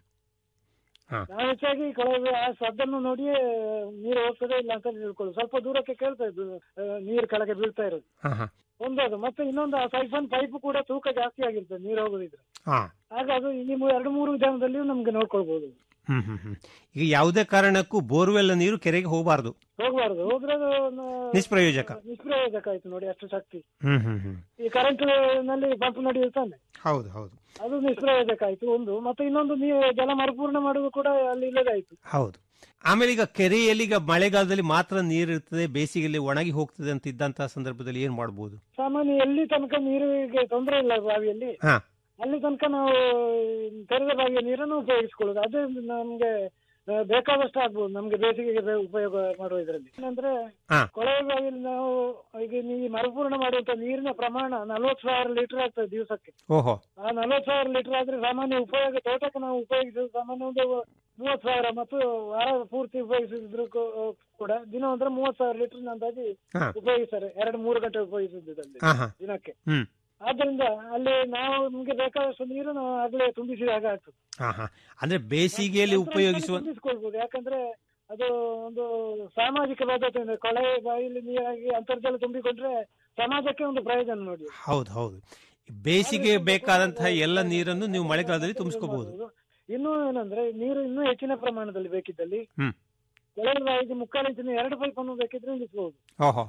ನಾವು ಹೆಚ್ಚಾಗಿ ಕೊಳವೆ ಆ ಶಬ್ದನ್ನು ನೋಡಿಯೇ ನೀರು ಹೋಗ್ತದೆ ಇಲ್ಲ ಅಂತ ತಿಳ್ಕೊಳ್ಳೋದು ಸ್ವಲ್ಪ ದೂರಕ್ಕೆ ಕೇಳ್ತಾ ಇದ್ದು ಆ, ನೀರು ಕೆಳಗೆ ಬೀಳ್ತಾ ಇರೋದು ಹಾ ಹಾ ಒಂದು ಅದು ಮತ್ತೆ ಇನ್ನೊಂದು ಆ ಸೈಫನ್ ಪೈಪ್ ಕೂಡ ತೂಕ ಜಾಸ್ತಿ ಆಗಿರ್ತದೆ ನೀರು ಹೋಗೋದಿದ್ರೆ ಹಾ ಆಗ ಅದು ಈ ಮೂ- ಎರಡು ಮೂರು ವಿಧಾನದಲ್ಲಿಯೂ ನಮ್ಗೆ ನೋಡ್ಕೊಳ್ಬಹುದು ಹ್ಮ್ ಹ್ಮ್ ಹ್ಮ್ ಈಗ ಯಾವುದೇ ಕಾರಣಕ್ಕೂ ಬೋರ್ವೆಲ್ ನೀರು ಕೆರೆಗೆ ಹೋಗಬಾರ್ದು ಹೋಗ್ಬಾರ್ದು ಹೋದ್ರೆ ಅದು ನ- ನಿಷ್ಪ್ರಯೋಜಕ ನಿಷ್ಪ್ರಯೋಜಕ ಆಯ್ತು ನೋಡಿ ಅಷ್ಟು ಶಕ್ತಿ ಹ್ಮ್ ಹ್ಮ್ ಹ್ಮ್ ಈ ಕರೆಂಟ್ ನಲ್ಲಿ ಪಂಪ್ ನಡೆಯುತ್ತಾನೆ ಹೌದು ಹೌದು ಅದು ನಿಷ್ಪ್ರಯೋಜಕ ಆಯ್ತು ಒಂದು ಮತ್ತೆ ಇನ್ನೊಂದು ನೀರು ಜಲ ಮರುಪೂರ್ಣ ಮಾಡುವುದು ಕೂಡ ಅಲ್ಲಿ ಇಲ್ಲದಾಯ್ತು ಹೌದು ಆಮೇಲೆ ಈಗ ಕೆರೆಯಲ್ಲಿ ಈಗ ಮಳೆಗಾಲದಲ್ಲಿ ಮಾತ್ರ ನೀರು ಇರ್ತದೆ ಬೇಸಿಗೆಯಲ್ಲಿ ಒಣಗಿ ಹೋಗ್ತದೆ ಅಂತ ಇದ್ದಂತಹ ಸಂದರ್ಭದಲ್ಲಿ ಏನ್ ಮಾಡಬಹುದು ಸಾಮಾನ್ಯ ಎಲ್ಲಿ ತನಕ ನೀರಿಗೆ ತೊಂದರೆ ಇಲ್ಲ ಬಾವಿಯಲ್ಲಿ ಹಾ ಅಲ್ಲಿ ತನಕ ನಾವು ತೆರೆದ ಬಾವಿಯ ನೀರನ್ನು ಉಪಯೋಗಿಸ್ಕೊಳ್ಳೋದು ಅದೇ ನಮ್ಗೆ ಆ, ಬೇಕಾದಷ್ಟು ಆಗ್ಬೋದು ನಮ್ಗೆ ಬೇಸಿಗೆಗೆ ಬೇ- ಉಪಯೋಗ ಮಾಡುವ ಇದರಲ್ಲಿ ಏನಂದ್ರೆ ಹಾ. ಕೊಳವೆ ಬಾವಿಯಲ್ಲಿ ನಾವು ಈಗ ಈ ಮರುಪೂರ್ಣ ಮಾಡುವಂತ ನೀರಿನ ಪ್ರಮಾಣ ನಲ್ವತ್ತು ಸಾವಿರ ಲೀಟರ್ ಆಗ್ತದೆ ದಿವಸಕ್ಕೆ ಓಹೋ ಆ ನಲ್ವತ್ತು ಸಾವಿರ ಲೀಟರ್ ಆದ್ರೆ ಸಾಮಾನ್ಯ ಉಪಯೋಗ ತೋಟಕ್ಕೆ ನಾವು ಉಪಯೋಗಿಸೋದು ಸಾಮಾನ್ಯ ಒಂದು ಮೂವತ್ತು ಸಾವಿರ ಮತ್ತು ವಾರ ಪೂರ್ತಿ ಉಪಯೋಗಿಸಿದ್ರು ಕೂ- ಕೂಡ ದಿನ ಅಂದ್ರೆ ಮೂವತ್ತು ಸಾವಿರ ಲೀಟರ್ ಅಂದಾಜಿ ಹಾ. ಉಪಯೋಗಿಸ್ತಾರೆ ಎರಡು ಮೂರು ಗಂಟೆ ಉಪಯೋಗಿಸಿದ್ದಲ್ಲಿ ಹಾ ಹಾ ದಿನಕ್ಕೆ ಹ್ಮ್ ಆದ್ರಿಂದ ಅಲ್ಲಿ ನಾವು ನಮ್ಗೆ ಬೇಕಾದಷ್ಟು ನೀರು ನಾವು ಆಗ್ಲೇ ತುಂಬಿಸಿದ ಹಾಗೆ ಆಗ್ತದೆ ಹಾ ಹಾ ಅಂದ್ರೆ ಬೇಸಿಗೆಯಲ್ಲಿ ನಂತರ ಉಪಯೋಗಿಸುವ ಇದನ್ನು ತುಂಬಿಸ್ಕೊಳ್ಬೋದು ಯಾಕಂದ್ರೆ ಅದು ಒಂದು ಸಾಮಾಜಿಕ ಬದ್ಧತೆ ಇದೆ ಕೊಳೆ ಬಾವಿಲಿ ನೀರಾಗಿ ಅಂತರ್ಜಲ ತುಂಬಿಕೊಂಡ್ರೆ ಸಮಾಜಕ್ಕೆ ಒಂದು ಪ್ರಯೋಜನ ನೋಡಿ ಹೌದು ಹೌದು ಬೇಸಿಗೆ ಬೇಕಾದಂತಹ ಎಲ್ಲ ನೀರನ್ನು ನೀವು ಮಳೆಗಾಲದಲ್ಲಿ ತುಂಬಿಸ್ಕೋಬಹುದು ಇನ್ನು ಏನಂದ್ರೆ ನೀರು ಇನ್ನೂ ಹೆಚ್ಚಿನ ಪ್ರಮಾಣದಲ್ಲಿ ಬೇಕಿದ್ದಲ್ಲಿ ಹ್ಮ್. ಕೊಳವೆ ಬಾವಿಗೆ ಮುಕ್ಕಾಲು ಇಂಚಿನ ಎರಡು ಪೈಪ್ ಅನ್ನು ಬೇಕಿದ್ರೆ ಇಳಿಸಬಹುದು ಓಹೋ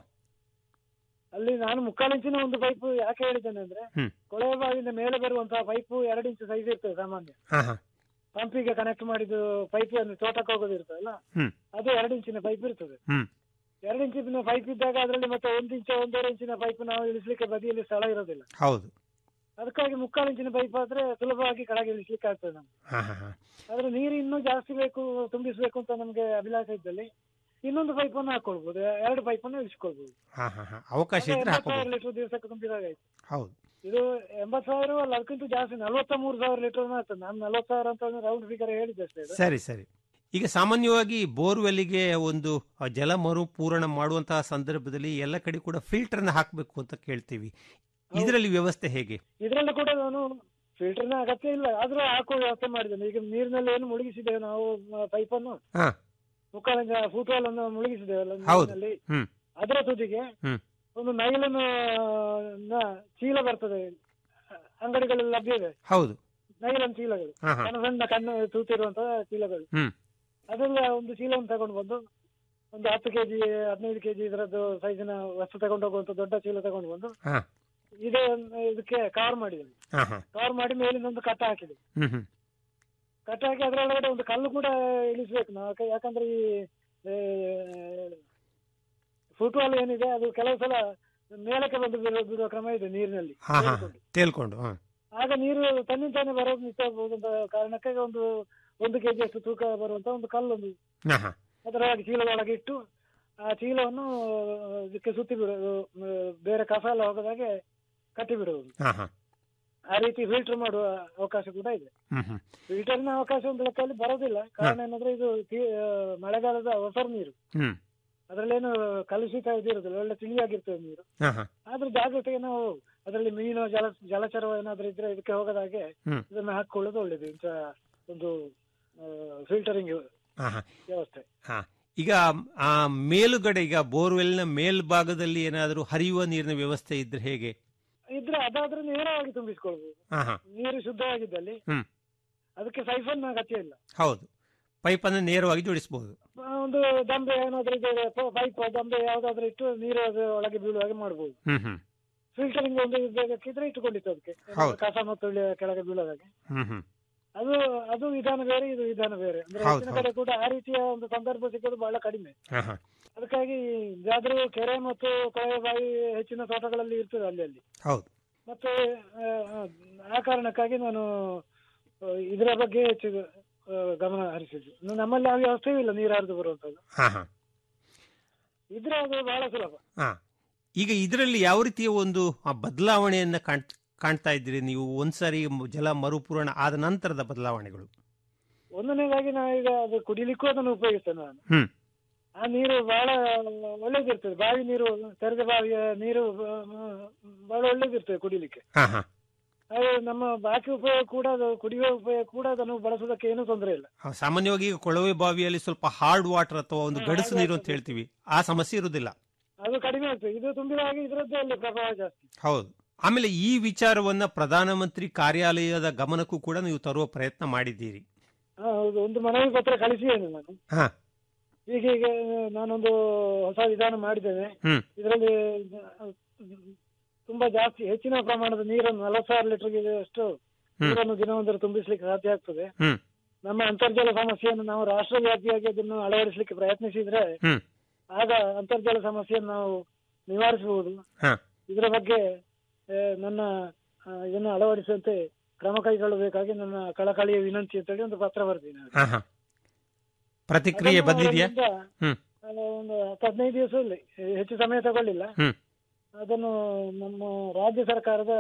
ಅಲ್ಲಿ ನಾನು ಮುಕ್ಕಾಲು ಇಂಚಿನ ಒಂದು ಪೈಪ್ ಯಾಕೆ ಹೇಳಿದ್ದೇನೆ ಅಂದ್ರೆ ಹ್ಮ್. ಕೊಳವೆ ಬಾವಿಯಿಂದ ಮೇಲೆ ಬರುವಂತಹ ಪೈಪ್ ಎರಡು ಇಂಚು ಸೈಜ್ ಇರ್ತದೆ ಸಾಮಾನ್ಯ ಹಾ ಹಾ ಪಂಪಿಗೆ ಕನೆಕ್ಟ್ ಮಾಡಿದ್ದು ಪೈಪ್ ಅನ್ನು ತೋಟಕ್ಕೆ ಹೋಗೋದು ಇರ್ತದಲ್ಲ ಹ್ಮ್. ಅದು ಎರಡು ಇಂಚಿನ ಪೈಪ್ ಇರ್ತದೆ ಹ್ಮ್. ಎರಡು ಇಂಚಿನ ಪೈಪ್ ಇದ್ದಾಗ ಅದರಲ್ಲಿ ಮತ್ತೆ ಒಂದು ಇಂಚು ಒಂದೂವರೆ ಇಂಚಿನ ಪೈಪ್ ನಾವು ಇಳಿಸ್ಲಿಕ್ಕೆ ಬದಿಯಲ್ಲಿ ಸ್ಥಳ ಇರೋದಿಲ್ಲ ಹೌದು ಅದಕ್ಕಾಗಿ ಮುಕ್ಕಾಲು ಇಂಚಿನ ಪೈಪ್ ಆದ್ರೆ ಸುಲಭವಾಗಿ ಕೆಳಗೆ ಇಳಿಸ್ಲಿಕ್ಕೆ ಆಗ್ತದೆ ನಮ್ಗೆ ಹಾ ಹಾ ಹಾ ಆದ್ರೆ ನೀರು ಇನ್ನೂ ಜಾಸ್ತಿ ಬೇಕು ತುಂಬಿಸ್ಬೇಕು ಅಂತ ನಮ್ಗೆ ಅಭಿಲಾಷ ಇದ್ದಲ್ಲಿ ಇನ್ನೊಂದು ಪೈಪ್ ಅನ್ನು ಹಾಕೊಳ್ಬಹುದು ಎರಡು ಪೈಪ್ ಅನ್ನು ಇಳಿಸ್ಕೊಳ್ಬಹುದು ಹಾ ಹಾ ಹಾ ಅವಕಾಶ ಇದ್ರೆ ಎಂಬತ್ತು ಸಾವಿರ ಹಾಕೋಬಹುದು ಲೀಟರ್ ದಿವಸಕ್ಕೆ ತುಂಬಿದಾಗ ಆಯ್ತು ಹೌದು ಇದು ಎಂಬತ್ತು ಸಾವಿರ ಅಲ್ಲ ಅದಕ್ಕಿಂತ ಜಾಸ್ತಿ ನಲ್ವತ್ತ ಮೂರು ಸಾವಿರ ಲೀಟರ್ ಆಗ್ತದೆ ನಾನು ನಲ್ವತ್ತು ಸಾವಿರ ಅಂತ ರೌಂಡ್ ಫಿಗರ್ ಹೇಳಿದ್ದೆ ಅಷ್ಟೇ ಇದು. ಸರಿ ಸರಿ ಈಗ ಸಾಮಾನ್ಯವಾಗಿ ಬೋರ್ವೆಲ್ಗೆ ಒಂದು ಆ ಜಲ ಮರುಪೂರಣ ಮಾಡುವಂತಹ ಸಂದರ್ಭದಲ್ಲಿ ಎಲ್ಲ ಕಡೆ ಕೂಡ ಫಿಲ್ಟರ್ನ ಹಾಕಬೇಕು ಅಂತ ಕೇಳ್ತೀವಿ ಇದರಲ್ಲಿ ವ್ಯವಸ್ಥೆ ಹೇಗೆ ಇದರಲ್ಲಿ ಕೂಡ ನಾನು ಫಿಲ್ಟರ್ನ ಅಗತ್ಯ ಇಲ್ಲ ಆದ್ರೂ ಹಾಕುವ ವ್ಯವಸ್ಥೆ ಮಾಡಿದ್ದೇನೆ ಈಗ ನೀರಿನಲ್ಲಿ ಏನು ಮುಳುಗಿಸಿದ್ದೇವೆ ನಾವು ಪೈಪ್ ಅನ್ನು ಹಾ. ಮುಕ್ಕಾಲಿಂದ ಫುಟ್ಬಾಲ್ ಅನ್ನು ಮುಳುಗಿಸಿದ್ದೇವಲ್ಲ ಹೌದು. ನೀರಿನಲ್ಲಿ ಹ್ಮ್. ಅದರ ತುದಿಗೆ ಹ್ಮ್. ಒಂದು ನೈಲನ್ ಚೀಲ ಬರ್ತದೆ ಅಂಗಡಿಗಳಲ್ಲಿ ಲಭ್ಯ ಇದೆ ಹೌದು ನೈಲನ್ ಚೀಲಗಳು ಹಾ ಹಾ ಸಣ್ಣ ಸಣ್ಣ ಕಣ್ಣು ತೂತಿರುವಂತಹ ಚೀಲಗಳು ಹ್ಮ್. ಅದೆಲ್ಲ ಒಂದು ಚೀಲವನ್ನು ತಗೊಂಡು ಬಂದು ಒಂದು ಹತ್ತು ಕೆಜಿ ಹದಿನೈದು ಕೆಜಿ ಇದರದ್ದು ಸೈಜಿನ ವಸ್ತು ತಗೊಂಡು ಹೋಗುವಂತ ದೊಡ್ಡ ಚೀಲ ತಗೊಂಡು ಬಂದು ಹಾ. ಇದೇ ಇದಕ್ಕೆ ಕವರ್ ಮಾಡಿದ್ದೇನೆ ಹಾ ಹಾ ಕವರ್ ಮಾಡಿ ಮೇಲಿಂದ ಒಂದು ಕಟ್ಟ ಹಾಕಿದೆ ಹ್ಮ್ ಹ್ಮ್ ಕಟ್ಟ ಹಾಕಿ ಅದರೊಳಗಡೆ ಒಂದು ಕಲ್ಲು ಕೂಡ ಇಳಿಸ್ಬೇಕು ನಾವು ಯಾಕೆ- ಯಾಕಂದ್ರೆ ಈ ಫುಟ್ಬಾಲ್ ಏನಿದೆ ಅದು ಕೆಲವು ಸಲ ಮೇಲಕ್ಕೆ ಬಂದು ಬೀಳೋ- ಬೀಳುವ ಕ್ರಮ ಇದೆ ನೀರಿನಲ್ಲಿ ಹಾ ಹಾ ಸೇರಿಕೊಂಡು. ತೇಲ್ಕೊಂಡು ಹಾ ಆಗ ನೀರು ತನ್ನಿಂತಾನೆ ಬರೋದು ನಿಂತಾಗಬಹುದು ಅಂತ ಕಾರಣಕ್ಕೆ ಒಂದು ಒಂದು ಕೆಜಿ ಅಷ್ಟು ತೂಕ ಬರುವಂತ ಒಂದು ಕಲ್ಲೊಂದು ಹಾ ಹಾ ಅದರೊಳಗೆ ಚೀಲದೊಳಗೆ ಇಟ್ಟು ಆ ಚೀಲವನ್ನು ಇದಕ್ಕೆ ಸುತ್ತಿ ಬಿಡೋದು ಮ್, ಬೇರೆ ಕಸ ಎಲ್ಲ ಹೋಗದಾಗೆ ಕಟ್ಟಿ ಬಿಡುವುದು ಹಾ ಹಾ ಆ ರೀತಿ ಫಿಲ್ಟರ್ ಮಾಡುವ ಅವಕಾಶ ಕೂಡ ಇದೆ ಹ್ಮ್ ಹ್ಮ್ ಫಿಲ್ಟರ್ನ ಅವಕಾಶ ಒಂದು ಲೆಕ್ಕದಲ್ಲಿ ಬರೋದಿಲ್ಲ ಕಾರಣ ಏನಂದ್ರೆ ಇದು ತಿ- ಆ, ಮಳೆಗಾಲದ ಹೊಸರು ನೀರು ಹ್ಮ್ ಅದ್ರಲ್ಲೇನು ಕಲುಷಿತ ಇದಿರುದಿಲ್ಲ ಒಳ್ಳೆ ತಿಳಿಯಾಗಿರ್ತದೆ ನೀರು ಹಾ ಹಾ ಆದ್ರೆ ಜಾಗ್ರತೆಗೆ ನಾವು ಅದರಲ್ಲಿ ಮೀನು ಜಲ ಜಲಚರ ಏನಾದ್ರೂ ಇದ್ರೆ ಇದಕ್ಕೆ ಹೋಗದಾಗೆ ಹ್ಮ್. ಇದನ್ನ ಹಾಕೊಳ್ಳೋದು ಒಳ್ಳೇದು ಇಂಥ ಒಂದು ಫಿಲ್ಟರಿಂಗ್ ಹಾ ಹಾ ವ್ಯವಸ್ಥೆ ಹಾ ಈಗ ಆ ಮೇಲುಗಡೆ ಈಗ ಬೋರ್ವೆಲ್ನ ಮೇಲ್ಭಾಗದಲ್ಲಿ ಏನಾದರೂ ಹರಿಯುವ ನೀರಿನ ವ್ಯವಸ್ಥೆ ಇದ್ರೆ ಹೇಗೆ ಇದ್ರೆ ಅದಾದ್ರೆ ನೇರವಾಗಿ ತುಂಬಿಸ್ಕೊಳ್ಬಹುದು ಹಾ ಹಾ ನೀರು ಶುದ್ಧವಾಗಿದ್ದಲ್ಲಿ ಹ್ಮ್. ಅದಕ್ಕೆ ಸೈಫನ್ ಅಗತ್ಯ ಇಲ್ಲ ಹೌದು ಪೈಪನ್ನು ನೇರವಾಗಿ ಜೋಡಿಸಬಹುದು ಆ, ಒಂದು ದಂಬೆ ಏನಾದ್ರೂ ಇದೆ ಪೈಪ್ ದಂಬೆ ಯಾವ್ದಾದ್ರು ಇಟ್ಟು ನೀರು ಅದು ಒಳಗೆ ಬೀಳುವಾಗೆ ಮಾಡ್ಬೋದು ಹ್ಮ್ ಹ್ಮ್ ಫಿಲ್ಟರಿಂಗ್ ಒಂದು ಬೇಕಿದ್ರೆ ಇಟ್ಟುಕೊಂಡಿತ್ತು ಅದಕ್ಕೆ ಹೌದು. ಕಸ ಮತ್ತು ಇಳಿ ಕೆಳಗೆ ಬೀಳೋದಾಗೆ ಹ್ಮ್ ಹ್ಮ್ ಅದು ಅದು ವಿಧಾನ ಬೇರೆ ಇದು ವಿಧಾನ ಬೇರೆ ಅಂದ್ರೆ ಹೌದು, ಹೆಚ್ಚಿನ ಕಡೆ ಕೂಡ ಆ ರೀತಿಯ ಒಂದು ಸಂದರ್ಭ ಸಿಗೋದು ಬಹಳ ಕಡಿಮೆ ಹಾ ಹಾ ಅದಕ್ಕಾಗಿ ಇದಾದ್ರೂ ಕೆರೆ ಮತ್ತು ಕೊಳವೆ ಬಾವಿ ಹೆಚ್ಚಿನ ತೋಟಗಳಲ್ಲಿ ಇರ್ತದೆ ಅಲ್ಲಿ ಅಲ್ಲಿ ಹೌದು ಮತ್ತೆ ಆ, ಆ ಕಾರಣಕ್ಕಾಗಿ ನಾನು ಆ, ಇದರ ಬಗ್ಗೆ ಹೆಚ್ಚು ಆ, ಗಮನ ಹರಿಸಿದ್ದು ಇನ್ನು ನಮ್ಮಲ್ಲಿ ಆ ವ್ಯವಸ್ಥೆಯೂ ಇಲ್ಲ ನೀರು ಹರಿದು ಬರುವಂತದ್ದು ಹಾ ಹಾ ಇದ್ರೆ ಅದು ಬಹಳ ಸುಲಭ ಹಾ ಈಗ ಇದರಲ್ಲಿ ಯಾವ ರೀತಿಯ ಒಂದು ಆ ಬದಲಾವಣೆಯನ್ನ ಕಾಣ್ ಕಾಣ್ತಾ ಇದ್ದೀರಿ ನೀವು ಒಂದ್ಸರಿ ಮ- ಜಲ ಮರುಪೂರಣ ಆದ ನಂತರದ ಬದಲಾವಣೆಗಳು ಒಂದನೇದಾಗಿ ನಾವೀಗ ಅದು ಕುಡಿಲಿಕ್ಕೂ ಅದನ್ನು ಉಪಯೋಗಿಸ್ತೇನೆ ನಾನು ಹ್ಮ್ ಆ ನೀರು ಬಹಳ ಒಳ್ಳೇದಿರ್ತದೆ ಬಾವಿ ನೀರು ತೆರೆದ ಬಾವಿಯ ನೀರು ಆ, ಬಹಳ ಒಳ್ಳೇದಿರ್ತದೆ ಕುಡಿಲಿಕ್ಕೆ ಹಾ ಹಾ ಹಾಗೆ ನಮ್ಮ ಬಾಕಿ ಉಪಯೋಗ ಕೂಡ ಅದು ಕುಡಿಯುವ ಉಪಯೋಗ ಕೂಡ ಅದನ್ನು ಬಳಸೋದಕ್ಕೆ ಏನೂ ತೊಂದರೆ ಇಲ್ಲ ಆ, ಸಾಮಾನ್ಯವಾಗಿ ಈಗ ಕೊಳವೆ ಬಾವಿಯಲ್ಲಿ ಸ್ವಲ್ಪ ಹಾರ್ಡ್ ವಾಟರ್ ಅಥವಾ ಒಂದು ಹಾ, ಗಡಸು hard ನೀರು water. ಅಂತ ಹೇಳ್ತೀವಿ ಆ ಸಮಸ್ಯೆ ಇರುವುದಿಲ್ಲ ಅದು ಕಡಿಮೆ ಆಗ್ತದೆ ಇದು ತುಂಬಿದ ಹಾಗೆ ಇದರದ್ದೇ ಅಲ್ಲಿ ಪ್ರಭಾವ ಜಾಸ್ತಿ ಹೌದು ಆಮೇಲೆ ಈ ವಿಚಾರವನ್ನ ಪ್ರಧಾನಮಂತ್ರಿ ಕಾರ್ಯಾಲಯದ ಗಮನಕ್ಕೂ ಕೂಡ ನೀವು ತರುವ ಪ್ರಯತ್ನ ಮಾಡಿದ್ದೀರಿ ಹಾ, ಹೌದು ಒಂದು ಮನವಿ ಪತ್ರ ಕಳಿಸಿದ್ದೇನೆ ನಾನು ಹಾ ಹೀಗೆ ನಾನೊಂದು ಹೊಸ ವಿಧಾನ ಮಾಡಿದ್ದೇನೆ ಹ್ಮ್ ಇದರಲ್ಲಿ ತುಂಬಾ ಜಾಸ್ತಿ ಹೆಚ್ಚಿನ ಪ್ರಮಾಣದ ನೀರನ್ನು ನಲವತ್ತು ಸಾವಿರ ಲೀಟರ್ಗೆ ಅಷ್ಟು ಹ್ಮ್. ನೀರನ್ನು ದಿನವೊಂದರ ತುಂಬಿಸ್ಲಿಕ್ಕೆ ಸಾಧ್ಯ ಆಗ್ತದೆ ಹ್ಮ್ ನಮ್ಮ ಅಂತರ್ಜಲ ಸಮಸ್ಯೆಯನ್ನು ನಾವು ರಾಷ್ಟ್ರವ್ಯಾಪಿಯಾಗಿ ಅದನ್ನು ಅಳವಡಿಸಲಿಕ್ಕೆ ಪ್ರಯತ್ನಿಸಿದ್ರೆ ಹ್ಮ್ ಆಗ ಅಂತರ್ಜಲ ಸಮಸ್ಯೆಯನ್ನು ನಾವು ನಿವಾರಿಸಬಹುದು ಹಾ ಇದರ ಬಗ್ಗೆ ಆ, ನನ್ನ ಆ, ಇದನ್ನು ಅಳವಡಿಸುವಂತೆ ಕ್ರಮ ಕೈಗೊಳ್ಳಬೇಕಾಗಿ ನನ್ನ ಕಳಕಳಿಯ ವಿನಂತಿ ಅಂತೇಳಿ ಒಂದು ಪತ್ರ ಬರ್ತೀನಿ ನಾನು. ಹಾ ಹಾ ಪ್ರತಿಕ್ರಿಯೆ ಅದನ್ನು ಬಂದಿದೆಯಾ ಅವರಿಂದ, ಹ್ಮ್ ಆ, ಒಂದು ಹತ್ತು ಹದಿನೈದು ದಿವಸದಲ್ಲಿ ಹೆಚ್ಚು ಸಮಯ ತಗೊಳ್ಳಿಲ್ಲ ಹ್ಮ್ ಅದನ್ನು ನಮ್ಮ ರಾಜ್ಯ ಸರ್ಕಾರದ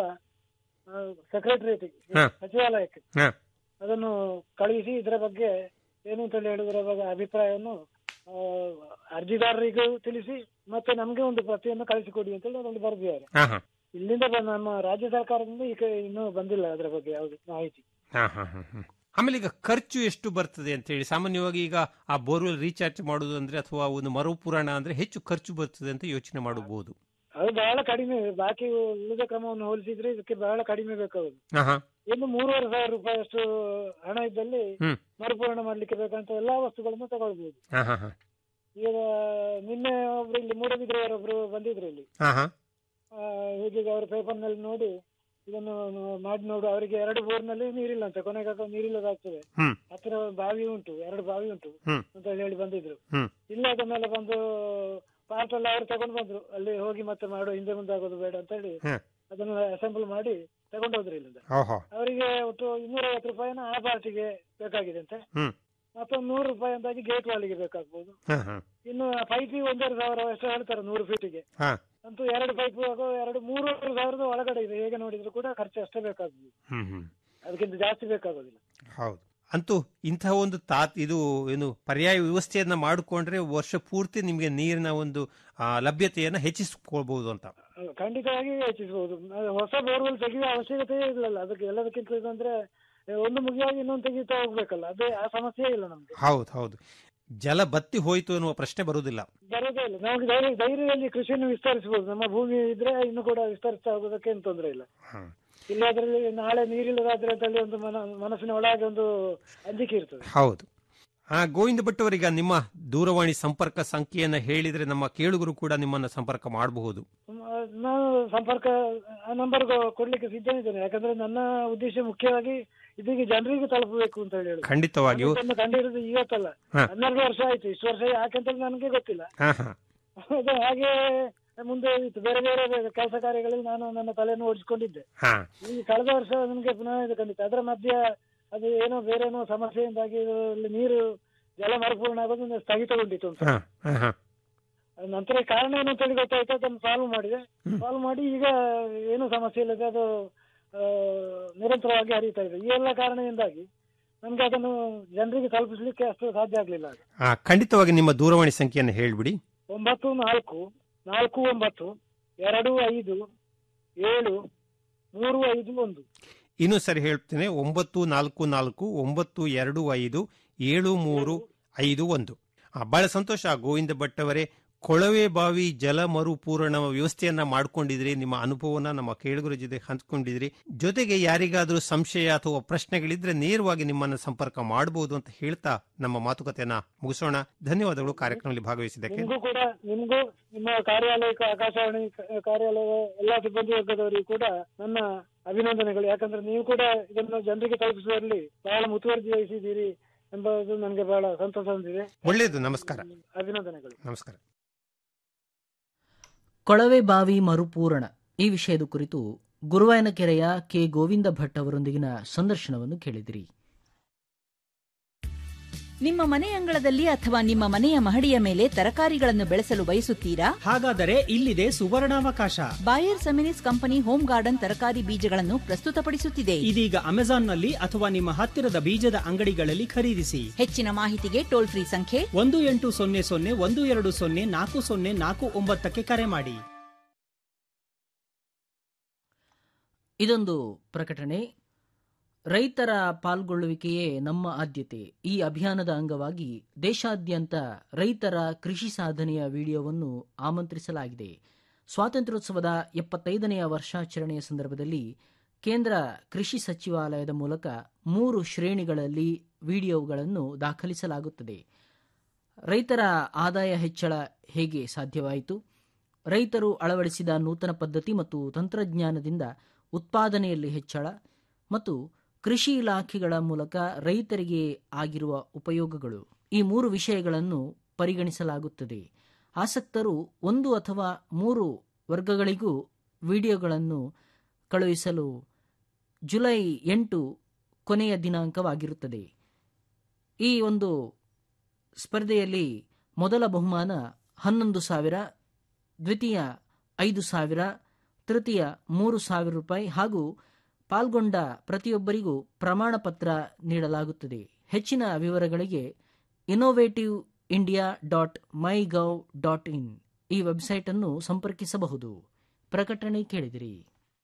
ಸೆಕ್ರೆಟರಿಯೇಟ್ ಹಾ. ಸಚಿವಾಲಯಕ್ಕೆ ಹಾ ಅದನ್ನು ಕಳುಹಿಸಿ ಇದರ ಬಗ್ಗೆ ಏನು ಅಂತ ಹೇಳುವುದರ ಬಗ್ಗೆ ಅಭಿಪ್ರಾಯವನ್ನು ಆ, ಅರ್ಜಿದಾರರಿಗೂ ತಿಳಿಸಿ ಮತ್ತೆ ನಮ್ಗೆ ಒಂದು ಪ್ರತಿಯನ್ನು ಕಳಿಸಿಕೊಡಿ ಅಂತೇಳಿ ಅದೊಂದು ಬರೆದಿದ್ದಾರೆ ಹಾ ಹಾ ಇಲ್ಲಿಂದ ಬಂದ ನಮ್ಮ ರಾಜ್ಯ ಸರ್ಕಾರದಿಂದ ಈಗ ಇನ್ನೂ ಬಂದಿಲ್ಲ ಅದರ ಬಗ್ಗೆ ಯಾವುದು ಮಾಹಿತಿ ಹಾ ಹಾ ಹಾ ಹಾ. ಆಮೇಲೆ ಈಗ ಖರ್ಚು ಎಷ್ಟು ಬರ್ತದೆ ಅಂತ ಹೇಳಿ ಸಾಮಾನ್ಯವಾಗಿ ಈಗ ಆ ಬೋರ್ವೆಲ್ ರೀಚಾರ್ಜ್ ಮಾಡುದು ಅಂದ್ರೆ ಅಥವಾ ಒಂದು ಮರುಪೂರಣ ಅಂದ್ರೆ ಹೆಚ್ಚು ಖರ್ಚು ಬರ್ತದೆ ಅಂತ ಯೋಚನೆ ಮಾಡಬಹುದು ಅದು ಬಹಳ ಕಡಿಮೆ ಬಾಕಿ ಉಳಿದ ಕ್ರಮವನ್ನು ಹೋಲಿಸಿದ್ರೆ ಇದಕ್ಕೆ ಬಹಳ ಕಡಿಮೆ ಬೇಕಾಗುದು ಹಾ ಹಾ ಇನ್ನು ಮೂರುವರೆ ಸಾವಿರ ರೂಪಾಯಿ ಅಷ್ಟು ಹಣ ಇದ್ದಲ್ಲಿ ಹ್ಮ್ ಮರುಪೂರಣ ಮಾಡ್ಲಿಕ್ಕೆ ಬೇಕಂತ ಎಲ್ಲಾ ವಸ್ತುಗಳನ್ನು ತಗೊಳ್ಬಹುದು ಹಾ ಹಾ ಹಾ ಈಗ ನಿನ್ನೆ ಒಬ್ರು ಇಲ್ಲಿ ಮೂಡಬಿದ್ರೆಯವರೊಬ್ರು ಬಂದಿದ್ರು ಇಲ್ಲಿ ಹಾ ಹಾ ಆ, ಹೀಗೆ ಅವರು ಪೇಪರ್ ನಲ್ಲಿ ನೋಡಿ ಇದನ್ನು ಮಾಡಿ ನೋಡು ಅವರಿಗೆ ಎರಡು ಬೋರ್ ನಲ್ಲಿ ನೀರಿಲ್ಲ ಅಂತ ಕೊನೆಗೆ ನೀರಿಲ್ಲದಾಗ್ತದೆ ಹ್ಮ್ ಹತ್ತಿರ ಬಾವಿ ಉಂಟು ಎರಡು ಬಾವಿ ಉಂಟು ಹ್ಮ್ ಅಂತ ಹೇಳಿ ಬಂದಿದ್ರು ಹ್ಮ್ ಇಲ್ಲ ಅದ ಮೇಲೆ ಬಂದು ಪಾರ್ಟ್ ಎಲ್ಲ ಅವರು ತಗೊಂಡು ಬಂದ್ರು ಅಲ್ಲಿ ಹೋಗಿ ಮತ್ತೆ ಮಾಡು ಹಿಂದೆ ಮುಂದೆ ಆಗೋದು ಬೇಡ ಅಂತ ಹೇಳಿ ಹ್ಮ್ ಅದನ್ನು ಅಸೆಂಬಲ್ ಮಾಡಿ ತಗೊಂಡೋದ್ರು ಇಲ್ಲಿಂದ ಓಹೋ ಅವರಿಗೆ ಒಟ್ಟು ಇನ್ನೂರ ಐವತ್ತು ರೂಪಾಯಿನ ಆ ಪಾರ್ಟಿಗೆ ಬೇಕಾಗಿದೆ ಅಂತೆ ಹ್ಮ್ ಮತ್ತೊಂದು ನೂರು ರೂಪಾಯಿ ಅಂದಾಗಿ ಗೇಟ್ ವಾಲಿಗೆ ಬೇಕಾಗ್ಬೋದು ಹಾ ಹಾ ಇನ್ನು ಪೈಪಿಗೆ ಒಂದೂವರೆ ಸಾವಿರ ಎಷ್ಟು ಹೇಳ್ತಾರೆ ನೂರು ಫೀಟಿಗೆ ಹಾ ಅಂತೂ ಎರಡು ಪೈಪ್ ಎರಡು ಮೂರುವರೆ ಸಾವಿರದ ಒಳಗಡೆ ಇದೆ ಹೇಗೆ ನೋಡಿದ್ರು ಕೂಡ ಖರ್ಚು ಅಷ್ಟೇ ಬೇಕಾಗ್ಬೋದು ಹ್ಮ್ ಹ್ಮ್ ಅದಕ್ಕಿಂತ ಜಾಸ್ತಿ ಬೇಕಾಗೋದಿಲ್ಲ ಹೌದು ಅಂತೂ ಇಂತಹ ಒಂದು ತಾತ್ ಇದು ಏನು ಪರ್ಯಾಯ ವ್ಯವಸ್ಥೆಯನ್ನ ಮಾಡಿಕೊಂಡ್ರೆ ವರ್ಷ ಪೂರ್ತಿ ನಿಮಗೆ ನೀರಿನ ಒಂದು ಆ, ಲಭ್ಯತೆಯನ್ನ ಹೆಚ್ಚಿಸಿಕೊಳ್ಬಹುದು ಅಂತ ಅಹ್, ಖಂಡಿತವಾಗಿ ಹೆಚ್ಚಿಸಬಹುದು ಹೊಸ ಬೋರ್ವೆಲ್ ತೆಗೆಯುವ ಅವಶ್ಯಕತೆಯೇ ಇಲ್ಲಲ್ಲ ಅದಕ್ಕೆ ಎಲ್ಲದಕ್ಕಿಂತ ಇದಂದ್ರೆ ಅಹ್, ಒಂದು ಮುಗಿಯಾಗಿ ಇನ್ನೊಂದು ತೆಗಿತಾ ಹೋಗ್ಬೇಕಲ್ಲ ಅದೇ ಆ ಸಮಸ್ಯೆ ಇಲ್ಲ ನಮ್ಗೆ ಹೌದು ಹೌದು ಜಲ ಬತ್ತಿ ಹೋಯಿತು ಅನ್ನುವ ಪ್ರಶ್ನೆ ಬರುವುದಿಲ್ಲ ಬರೋದೇ ಇಲ್ಲ ನಮ್ಗೆ ಧೈರ್ಯ ಧೈರ್ಯದಲ್ಲಿ ಕೃಷಿಯನ್ನು ವಿಸ್ತರಿಸಬಹುದು ನಮ್ಮ ಭೂಮಿ ಇದ್ರೆ ಇನ್ನು ಕೂಡ ವಿಸ್ತರಿಸ್ತಾ ಹೋಗೋದಕ್ಕೆ ಏನು ತೊಂದರೆ ಇಲ್ಲ ಹ್ಮ್. ಇಲ್ಲ ಅದರಲ್ಲಿ ನಾಳೆ ನೀರಿಲ್ಲದಾದ್ರೆ ಅಂತೇಳಿ ಒಂದು ಮನ ಮನಸ್ಸಿನ ಒಳಗೆ ಒಂದು ಅಂಜಿಕೆ ಇರ್ತದೆ ಹೌದು ಆ ಗೋವಿಂದ ಭಟ್ ಅವರೀಗ ನಿಮ್ಮ ದೂರವಾಣಿ ಸಂಪರ್ಕ ಸಂಖ್ಯೆಯನ್ನ ಹೇಳಿದ್ರೆ ನಮ್ಮ ಕೇಳುಗರು ಕೂಡ ನಿಮ್ಮನ್ನ ಸಂಪರ್ಕ ಮಾಡಬಹುದು ಮ- ನಾನು ಸಂಪರ್ಕ ಆ ನಂಬರ್ ಕೊಡ್ಲಿಕ್ಕೆ ಸಿದ್ಧನಿದ್ದೇನೆ ಯಾಕಂದ್ರೆ ನನ್ನ ಉದ್ದೇಶ ಮುಖ್ಯವಾಗಿ ಇದೀಗ ಜನರಿಗೆ ತಲುಪಬೇಕು ಅಂತ ಹೇಳಿ ಹೇಳುದು. ಖಂಡಿತವಾಗಿಯೂ ಅದನ್ನು ಕಂಡಿರೋದು ಇವತ್ತಲ್ಲ ಹಾ. ಹನ್ನೆರಡು ವರ್ಷ ಆಯ್ತು ಇಷ್ಟು ವರ್ಷ ಯಾಕಂತ ನನಗೆ ಗೊತ್ತಿಲ್ಲ ಹಾ ಹಾ ಅದು ಹಾಗೆ ಮುಂದೆ ಇತ್ತು ಬೇರೆ ಬೇರೆ ಕೆಲಸ ಕಾರ್ಯಗಳಲ್ಲಿ ನಾನು ನನ್ನ ತಲೆಯನ್ನು ಓಡಿಸಿಕೊಂಡಿದ್ದೆ ಹಾ ಈ ಕಳೆದ ವರ್ಷ ನನಗೆ ಪುನಃ ಇದು ಕಂಡಿತ್ತು ಅದರ ಮಧ್ಯೆ ಅದು ಏನೋ ಬೇರೆ ಏನೋ ಸಮಸ್ಯೆಯಿಂದಾಗಿ ಇಲ್ಲಿ ನೀರು ಜಲ ಮರುಪೂರ್ಣ ಆಗೋದು ಒಂದು ಸ್ಥಗಿತಗೊಂಡಿತ್ತು ಅಂತ ಹಾ ಹಾ ಹಾ ಅದ್ ನಂತರ ಕಾರಣ ಏನು ಅಂತೇಳಿ ಗೊತ್ತಾಯ್ತು ಅದನ್ನು ಸಾಲ್ವ್ ಮಾಡಿದೆ ಸಾಲ್ವ್ ಮಾಡಿ ಈಗ ಏನು ಸಮಸ್ಯೆ ಇಲ್ಲದೆ ಅದು ಆ, ನಿರಂತರವಾಗಿ ಹರಿತಾ ಇದೆ ಈ ಎಲ್ಲ ಕಾರಣದಿಂದಾಗಿ ನಮ್ಗೆ ಅದನ್ನು ಜನರಿಗೆ ತಲುಪಿಸ್ಲಿಕ್ಕೆ ಅಷ್ಟು ಸಾಧ್ಯ ಆಗ್ಲಿಲ್ಲ ಅದು. ಆ, ಖಂಡಿತವಾಗಿ ನಿಮ್ಮ ದೂರವಾಣಿ ಸಂಖ್ಯೆಯನ್ನು ಹೇಳ್ಬಿಡಿ ಒಂಬತ್ತು ನಾಲ್ಕು ನಾಲ್ಕು ಒಂಬತ್ತು ಎರಡು ಐದು ಏಳು ಮೂರು ಐದು ಒಂದು ಇನ್ನೂ ಸರಿ ಹೇಳ್ತೇನೆ ಒಂಬತ್ತು ನಾಲ್ಕು ನಾಲ್ಕು ಒಂಬತ್ತು ಎರಡು ಐದು ಏಳು ಮೂರು ಐದು ಒಂದು ಆ, ಬಹಳ ಸಂತೋಷ ಗೋವಿಂದ ಭಟ್ ಅವರೇ ಕೊಳವೆ ಬಾವಿ ಜಲ ಮರುಪೂರಣ ವ್ಯವಸ್ಥೆಯನ್ನ ಮಾಡ್ಕೊಂಡಿದ್ರಿ ನಿಮ್ಮ ಅನುಭವನ ನಮ್ಮ ಕೇಳುಗರ ಜೊತೆ ಹಂಚ್ಕೊಂಡಿದ್ರಿ ಜೊತೆಗೆ ಯಾರಿಗಾದ್ರೂ ಸಂಶಯ ಅಥವಾ ಪ್ರಶ್ನೆಗಳಿದ್ರೆ ನೇರವಾಗಿ ನಿಮ್ಮನ್ನ ಸಂಪರ್ಕ ಮಾಡಬಹುದು ಅಂತ ಹೇಳ್ತಾ ನಮ್ಮ ಮಾತುಕತೆಯನ್ನ ಮುಗಿಸೋಣ ಧನ್ಯವಾದಗಳು ಕಾರ್ಯಕ್ರಮದಲ್ಲಿ ಭಾಗವಹಿಸಿದ್ದಕ್ಕೆ ನಿಮಗೂ ಕೂಡ ನಿಮಗೂ ನಿಮ್ಮ ಕಾರ್ಯಾಲಯಕ್ಕೆ ಆಕಾಶವಾಣಿ ಕ- ಕಾರ್ಯಾಲಯದ ಎಲ್ಲಾ ಸಿಬ್ಬಂದಿ ವರ್ಗದವರಿಗೂ ಕೂಡ ನನ್ನ ಅಭಿನಂದನೆಗಳು ಯಾಕಂದ್ರೆ ನೀವು ಕೂಡ ಇದನ್ನು ಜನರಿಗೆ ತಲುಪಿಸುವಲ್ಲಿ ಬಹಳ ಮುತುವರ್ಜಿ ವಹಿಸಿದ್ದೀರಿ ಎಂಬುದು ನನಗೆ ಬಹಳ ಸಂತೋಷ ಹೊಂದಿದೆ ಒಳ್ಳೆಯದು ನಮಸ್ಕಾರ ಅಭಿನಂದನೆಗಳು ನಮಸ್ಕಾರ ಕೊಳವೆ ಬಾವಿ ಮರುಪೂರಣ ಈ ವಿಷಯದ ಕುರಿತು ಗುರುವಾಯನಕೆರೆಯ ಕೆ ಗೋವಿಂದ ಭಟ್ ಅವರೊಂದಿಗಿನ ಸಂದರ್ಶನವನ್ನು ಕೇಳಿದಿರಿ ನಿಮ್ಮ ಮನೆ ಅಂಗಳದಲ್ಲಿ ಅಥವಾ ನಿಮ್ಮ ಮನೆಯ ಮಹಡಿಯ ಮೇಲೆ ತರಕಾರಿಗಳನ್ನು ಬೆಳೆಸಲು ಬಯಸುತ್ತೀರಾ ಹಾಗಾದರೆ ಇಲ್ಲಿದೆ ಸುವರ್ಣಾವಕಾಶ Bayer Seminis company home garden ತರಕಾರಿ ಬೀಜಗಳನ್ನು ಪ್ರಸ್ತುತಪಡಿಸುತ್ತಿದೆ ಇದೀಗ ಅಮೆಜಾನ್ನಲ್ಲಿ ಅಥವಾ ನಿಮ್ಮ ಹತ್ತಿರದ ಬೀಜದ ಅಂಗಡಿಗಳಲ್ಲಿ ಖರೀದಿಸಿ ಹೆಚ್ಚಿನ ಮಾಹಿತಿಗೆ ಟೋಲ್ ಫ್ರೀ ಸಂಖ್ಯೆ ಒಂದು ಎಂಟು ಸೊನ್ನೆ ಸೊನ್ನೆ ಒಂದು ಎರಡು ಸೊನ್ನೆ ನಾಲ್ಕು ಸೊನ್ನೆ ನಾಲ್ಕು ಒಂಬತ್ತಕ್ಕೆ ಕರೆ ಮಾಡಿ ಇದೊಂದು ಪ್ರಕಟಣೆ ರೈತರ ಪಾಲ್ಗೊಳ್ಳುವಿಕೆಯೇ ನಮ್ಮ ಆದ್ಯತೆ ಈ ಅಭಿಯಾನದ ಅಂಗವಾಗಿ ದೇಶಾದ್ಯಂತ ರೈತರ ಕೃಷಿ ಸಾಧನೆಯ ವಿಡಿಯೋವನ್ನು ಆಮಂತ್ರಿಸಲಾಗಿದೆ ಸ್ವಾತಂತ್ರ್ಯೋತ್ಸವದ ಎಪ್ಪತ್ತೈದನೆಯ ವರ್ಷಾಚರಣೆಯ ಸಂದರ್ಭದಲ್ಲಿ ಕೇಂದ್ರ ಕೃಷಿ ಸಚಿವಾಲಯದ ಮೂಲಕ ಮೂರು ಶ್ರೇಣಿಗಳಲ್ಲಿ ವಿಡಿಯೋಗಳನ್ನು ದಾಖಲಿಸಲಾಗುತ್ತದೆ ರೈತರ ಆದಾಯ ಹೆಚ್ಚಳ ಹೇಗೆ ಸಾಧ್ಯವಾಯಿತು ರೈತರು ಅಳವಡಿಸಿದ ನೂತನ ಪದ್ಧತಿ ಮತ್ತು ತಂತ್ರಜ್ಞಾನದಿಂದ ಉತ್ಪಾದನೆಯಲ್ಲಿ ಹೆಚ್ಚಳ ಮತ್ತು ಕೃಷಿ ಇಲಾಖೆಗಳ ಮೂಲಕ ರೈತರಿಗೆ ಆಗಿರುವ ಉಪಯೋಗಗಳು ಈ ಮೂರು ವಿಷಯಗಳನ್ನು ಪರಿಗಣಿಸಲಾಗುತ್ತದೆ ಆಸಕ್ತರು ಒಂದು ಅಥವಾ ಮೂರು ವರ್ಗಗಳಿಗೂ ವಿಡಿಯೋಗಳನ್ನು ಕಳುಹಿಸಲು ಜುಲೈ ಎಂಟು ಕೊನೆಯ ದಿನಾಂಕವಾಗಿರುತ್ತದೆ ಈ ಒಂದು ಸ್ಪರ್ಧೆಯಲ್ಲಿ ಮೊದಲ ಬಹುಮಾನ ಹನ್ನೊಂದು ಸಾವಿರ ದ್ವಿತೀಯ ಐದು ಸಾವಿರ ತೃತೀಯ ಮೂರು ಸಾವಿರ ರೂಪಾಯಿ ಹಾಗೂ ಪಾಲ್ಗೊಂಡ ಪ್ರತಿಯೊಬ್ಬರಿಗೂ ಪ್ರಮಾಣ ಪತ್ರ ನೀಡಲಾಗುತ್ತದೆ ಹೆಚ್ಚಿನ ವಿವರಗಳಿಗೆ innovative India dot my gov dot in ಈ ವೆಬ್ಸೈಟ್ ಅನ್ನು ಸಂಪರ್ಕಿಸಬಹುದು ಪ್ರಕಟಣೆ ಕೇಳಿದಿರಿ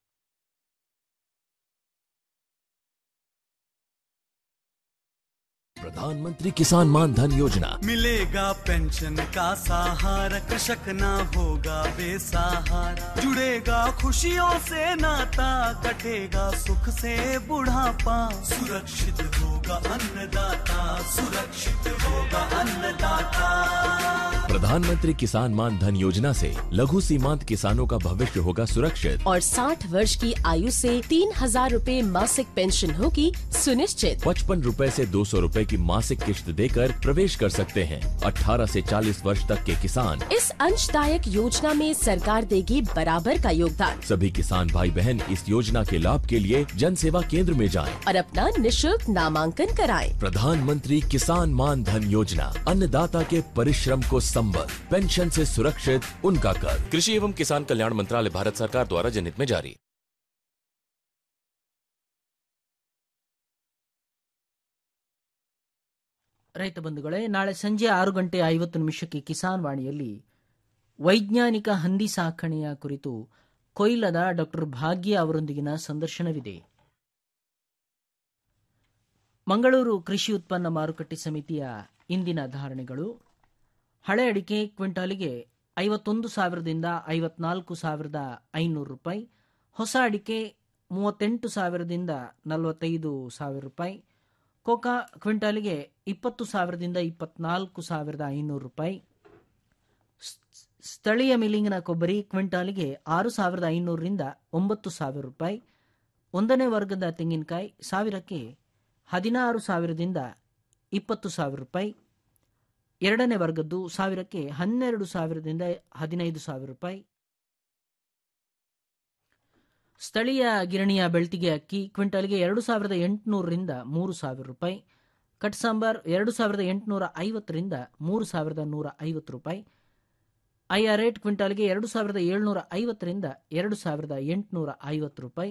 प्रधानमंत्री किसान मान धन योजना मिलेगा पेंशन का सहारा कृषक ना होगा बेसहारा जुड़ेगा खुशियों से नाता कटेगा सुख से बुढ़ापा सुरक्षित होगा अन्नदाता सुरक्षित होगा अन्नदाता प्रधानमंत्री किसान मान धन योजना से लघु सीमांत किसानों का भविष्य होगा सुरक्षित और 60 वर्ष की आयु से तीन हजार रूपए मासिक पेंशन होगी सुनिश्चित पचपन रूपए से दो सौ रूपए की मासिक किश्त देकर प्रवेश कर सकते हैं 18 से 40 वर्ष तक के किसान इस अंशदायक योजना में सरकार देगी बराबर का योगदान सभी किसान भाई बहन इस योजना के लाभ के लिए जन सेवा केंद्र में जाएं। और अपना निशुल्क नामांकन कराएं। प्रधानमंत्री किसान मान धन योजना अन्नदाता के परिश्रम को संबल पेंशन से सुरक्षित उनका कर कृषि एवं किसान कल्याण मंत्रालय भारत सरकार द्वारा जनहित में जारी ರೈತ ಬಂಧುಗಳೇ ನಾಳೆ ಸಂಜೆ ಆರು ಗಂಟೆ ಐವತ್ತು ನಿಮಿಷಕ್ಕೆ ಕಿಸಾನ್ ವಾಣಿಯಲ್ಲಿ ವೈಜ್ಞಾನಿಕ ಹಂದಿ ಸಾಕಣೆಯ ಕುರಿತು ಕೊಯ್ಲದ ಡಾಕ್ಟರ್ ಭಾಗ್ಯ ಅವರೊಂದಿಗಿನ ಸಂದರ್ಶನವಿದೆ ಮಂಗಳೂರು ಕೃಷಿ ಉತ್ಪನ್ನ ಮಾರುಕಟ್ಟೆ ಸಮಿತಿಯ ಇಂದಿನ ಧಾರಣೆಗಳು ಹಳೆ ಅಡಿಕೆ ಕ್ವಿಂಟಾಲಿಗೆ ಐವತ್ತೊಂದು ಸಾವಿರದಿಂದ ಐವತ್ನಾಲ್ಕು ಸಾವಿರದ ಐನೂರು ರೂಪಾಯಿ ಹೊಸ ಅಡಿಕೆ ಮೂವತ್ತೆಂಟು ಸಾವಿರದಿಂದ ನಲವತ್ತೈದು ಸಾವಿರ ರೂಪಾಯಿ ಕೋಕಾ ಕ್ವಿಂಟಾಲಿಗೆ ಇಪ್ಪತ್ತು ಸಾವಿರದಿಂದ ಇಪ್ಪತ್ನಾಲ್ಕು ಸಾವಿರದ ಐನೂರು ರೂಪಾಯಿ ಸ್- ಸ್ಥಳೀಯ ಮಿಲ್ಲಿಂಗಿನ ಕೊಬ್ಬರಿ ಕ್ವಿಂಟಾಲಿಗೆ ಆರು ಸಾವಿರದ ಐನೂರರಿಂದ ಒಂಬತ್ತು ಸಾವಿರ ರೂಪಾಯಿ ಒಂದನೇ ವರ್ಗದ ತೆಂಗಿನಕಾಯಿ ಸಾವಿರಕ್ಕೆ ಹದಿನಾರು ಸಾವಿರದಿಂದ ಇಪ್ಪತ್ತು ಸಾವಿರ ರೂಪಾಯಿ ಎರಡನೇ ವರ್ಗದ್ದು ಸಾವಿರಕ್ಕೆ ಹನ್ನೆರಡು ಸಾವಿರದಿಂದ ಹದಿನೈದು ಸಾವಿರ ರೂಪಾಯಿ ಸ್ಥಳೀಯ ಗಿರಣಿಯ ಬೆಳ್ತಿಗೆ ಅಕ್ಕಿ ಕ್ವಿಂಟಲ್ಗೆ ಎರಡು ಸಾವಿರದ ಎಂಟುನೂರರಿಂದ ಮೂರು ಸಾವಿರ ರೂಪಾಯಿ ಕಟ್ ಸಾಂಬಾರ್ ಎರಡು ಸಾವಿರದ ಎಂಟುನೂರ ಐವತ್ತರಿಂದ ಮೂರು ಸಾವಿರದ ನೂರ ಐವತ್ತು ರೂಪಾಯಿ ಐಆರ್ ರೇಟ್ ಕ್ವಿಂಟಾಲ್ಗೆ ಎರಡು ಸಾವಿರದ ಏಳ್ನೂರ ಐವತ್ತರಿಂದ ಎರಡು ಸಾವಿರದ ಎಂಟುನೂರ ಐವತ್ತು ರೂಪಾಯಿ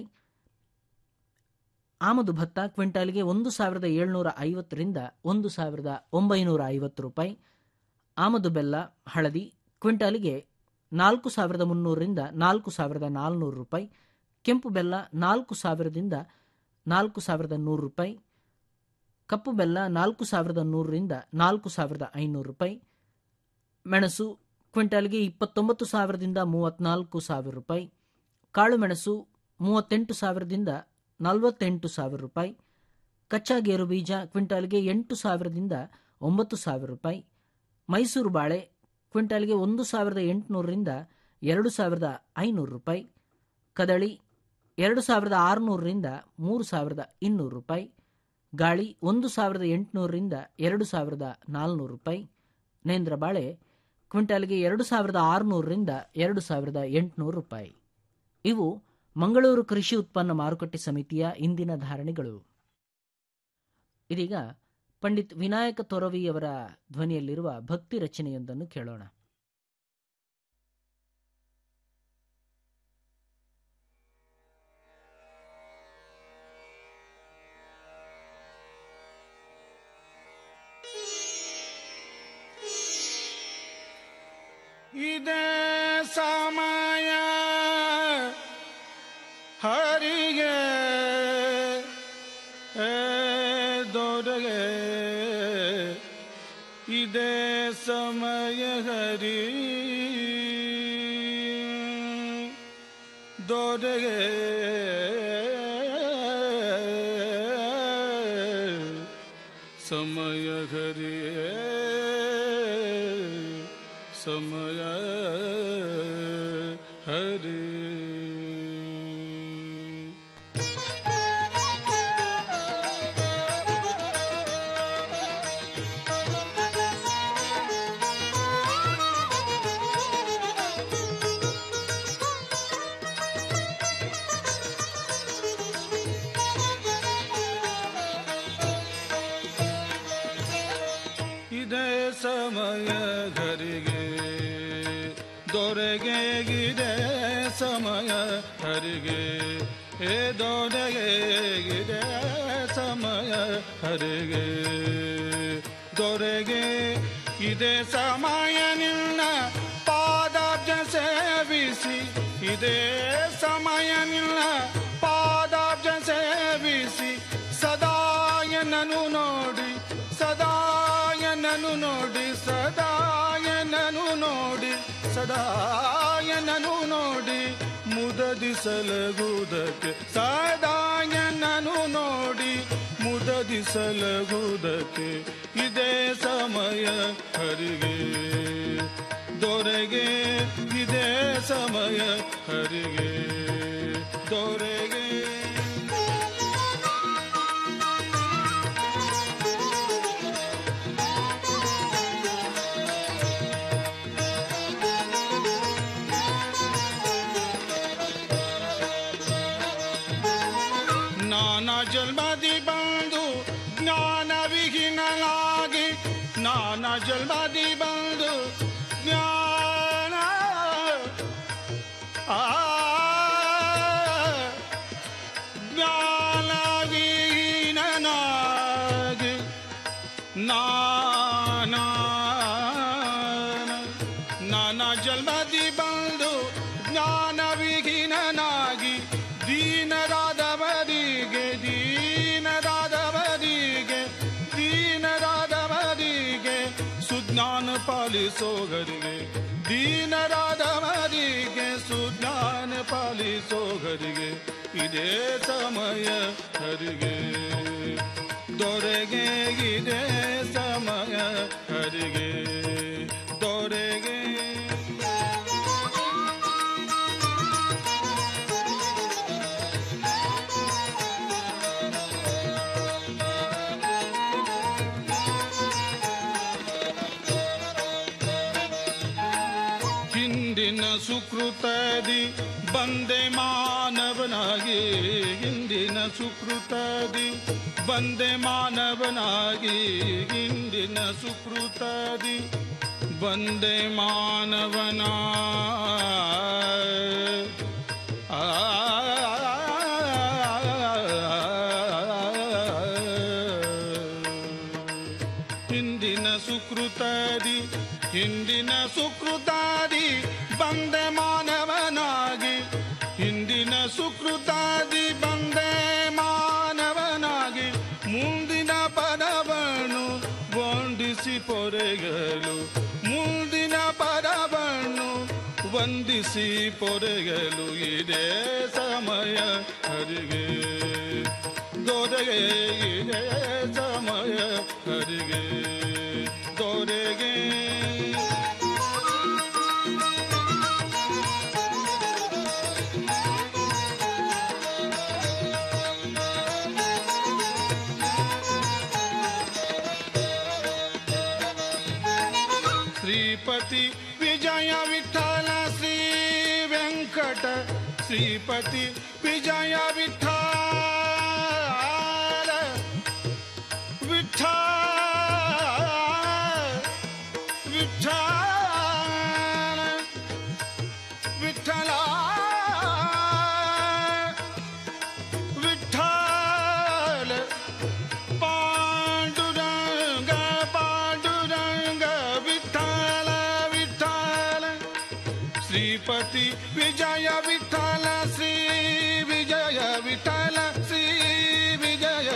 ಆಮದು ಭತ್ತ ಕ್ವಿಂಟಾಲ್ಗೆ ಒಂದು ಸಾವಿರದ ಏಳ್ನೂರ ಐವತ್ತರಿಂದ ಒಂದು ಸಾವಿರದ ಒಂಬೈನೂರ ಐವತ್ತು ರೂಪಾಯಿ ಆಮದು ಬೆಲ್ಲ ಹಳದಿ ಕ್ವಿಂಟಾಲಿಗೆ ನಾಲ್ಕು ಸಾವಿರದ ಮುನ್ನೂರರಿಂದ ನಾಲ್ಕು ಸಾವಿರದ ನಾಲ್ನೂರು ರೂಪಾಯಿ ಕೆಂಪು ಬೆಲ್ಲ ನಾಲ್ಕು ಸಾವಿರದಿಂದ ನಾಲ್ಕು ಸಾವಿರದ ನೂರು ರೂಪಾಯಿ ಕಪ್ಪು ಬೆಲ್ಲ ನಾಲ್ಕು ಸಾವಿರದ ನೂರರಿಂದ ನಾಲ್ಕು ಸಾವಿರದ ಐನೂರು ರೂಪಾಯಿ ಮೆಣಸು ಕ್ವಿಂಟಾಲ್ಗೆ ಇಪ್ಪತ್ತೊಂಬತ್ತು ಸಾವಿರದಿಂದ ಮೂವತ್ನಾಲ್ಕು ಸಾವಿರ ರೂಪಾಯಿ ಕಾಳುಮೆಣಸು ಮೂವತ್ತೆಂಟು ಸಾವಿರದಿಂದ ನಲವತ್ತೆಂಟು ಸಾವಿರ ರೂಪಾಯಿ ಕಚ್ಚಾ ಗೇರು ಬೀಜ ಕ್ವಿಂಟಾಲ್ಗೆ ಎಂಟು ಸಾವಿರದಿಂದ ಒಂಬತ್ತು ಸಾವಿರ ರೂಪಾಯಿ ಮೈಸೂರು ಬಾಳೆ ಕ್ವಿಂಟಾಲ್ಗೆ ಒಂದು ಸಾವಿರದ ಎಂಟುನೂರರಿಂದ ಎರಡು ಸಾವಿರದ ಐನೂರು ರೂಪಾಯಿ ಕದಳಿ ಎರಡು ಸಾವಿರದ ಆರುನೂರರಿಂದ ಮೂರು ಸಾವಿರದ ಇನ್ನೂರು ರೂಪಾಯಿ ಗಾಳಿ ಒಂದು ಸಾವಿರದ ಎಂಟುನೂರರಿಂದ ಎರಡು ಸಾವಿರದ ನಾಲ್ನೂರು ರೂಪಾಯಿ ನೇಂದ್ರ ಬಾಳೆ ಕ್ವಿಂಟಾಲ್ಗೆ ಎರಡು ಸಾವಿರದ ಆರುನೂರರಿಂದ ಎರಡು ಸಾವಿರದ ಎಂಟುನೂರು ರೂಪಾಯಿ ಇವು ಮಂಗಳೂರು ಕೃಷಿ ಉತ್ಪನ್ನ ಮಾರುಕಟ್ಟೆ ಸಮಿತಿಯ ಇಂದಿನ ಧಾರಣೆಗಳು ಇದೀಗ ಪಂಡಿತ್ ವಿನಾಯಕ ತೊರವಿಯವರ ಧ್ವನಿಯಲ್ಲಿರುವ ಭಕ್ತಿ ರಚನೆಯೊಂದನ್ನು ಕೇಳೋಣ ಇದೇ ಸಮಯ ಹರಿಗೆ ಏ ದೊರೆಗೆ ಇದೇ ಸಮಯ ಹರಿ ದೊರೆಗೆ ಸಮಯ ಹರಿಯೇ ಸಮಯ ಹರಿ ಇದೇ ಸಮಯ ಘರಿಗೆ ದೊರೆಗೆ ಗಿದೆ ಸಮಯ ಹರಿಗೆ ಏ ದೊರೆಗೆ ಗಿದೆ ಸಮಯ ಹರಿಗೆ ದೊರೆಗೆ ಇದೇ ಸಮಯ ನಿನ್ನ ಪಾದಾಬ್ಜ ಸೇವಿಸಿ ಇದೇ ಸಮಯ ನಿನ್ನ ಪಾದಾಬ್ಜ ಸೇವಿಸಿ ಸದಾಯನನು ನೋಡಿ ಸದಾಯನನು ನೋಡಿ ಸದಾಯನನು ನೋಡಿ ಸದಾಯನನು ನೋಡಿ ಮುದದಿ ಸಲಗುವುದಕ್ಕೆ ಸದಾಯನನು ನೋಡಿ ಮುದದಿ ಸಲಗುವುದಕ್ಕೆ ಇದೇ ಸಮಯ ಹರಿಗೆ ದೊರೆಗೆ ಇದೇ ಸಮಯ ಹರಿಗೆ ದೊರೆಗೆ ನಾನಾ ಜನ್ಮದಿ ಬಂದು ಜ್ಞಾನ ವಿಹೀನನಾಗಿ ನಾನಾ ಜನ್ಮದಿ ಬಂದು ಜ್ಞಾನ ಆ ಜ್ಞಾನ ವಿಹೀನನಾಗಿ ನಾನಾ ನಾನಾ ಜನ್ಮದಿ ಬಂದು ಜ್ಞಾನ ವಿಹೀನನಾಗಿ ದೀನರಾದವರಿಗೆ ದೀನರಾದವರಿಗೆ ದೀನರಾದವರಿಗೆ ಸುಜ್ಞಾನ ಪಾಲಿಸೋಗರಿಗೆ ದೀನರಾದವರಿಗೆ ಸುಜ್ಞಾನ ಪಾಲಿಸೋಗರಿಗೆ ಇದೇ ಸಮಯ ಹರಿಗೆ ದೊರೆಗೆ ಇದೇ ಸಮಯ ಹರಿಗೆ ದೊರೆಗೆ ಹಿಂದಿನ ಸುಕೃತದಿ ಬಂದೆ ಮಾನವನಾಗಿ ಹಿಂದಿನ ಸುಕೃತದಿ ಬಂದೆ ಮಾನವನಾಗಿ ಹಿಂದಿನ ಸುಕೃತದಿ ಬಂದೆ ಮಾನವನ ಆ ಹಿಂದಿನ ಸುಕೃತದಿ ಹಿಂದಿನ ಸುಕೃತಾದಿ ಬಂದೆ ಮಾನವನಾಗಿ ಹಿಂದಿನ ಸುಕೃತಾದಿ ಬಂದೆ ಮಾನವನಾಗಿ ಮುಂದಿನ ಪದವನ್ನು ವಂದಿಸಿ ಪೊರೆಗಲು ಮುಂದಿನ ಪದವನ್ನು ವಂದಿಸಿ ಪೊರೆಗಲು ಇದೇ ಸಮಯ ಹರಿಗೆ ದೊರೆಗೆ ಇದೇ ಸಮಯ ಹರಿಗೆ ದೊರೆಗೆ ಶ್ರೀಪತಿ ವಿಜಯ ವಿಠಲ ಶ್ರೀ ವೆಂಕಟ ಶ್ರೀಪತಿ ವಿಜಯ ವಿಠಲ ವಿಠಲ श्रीपती विजय विठ्ठल श्री विजय विठ्ठल श्री विजय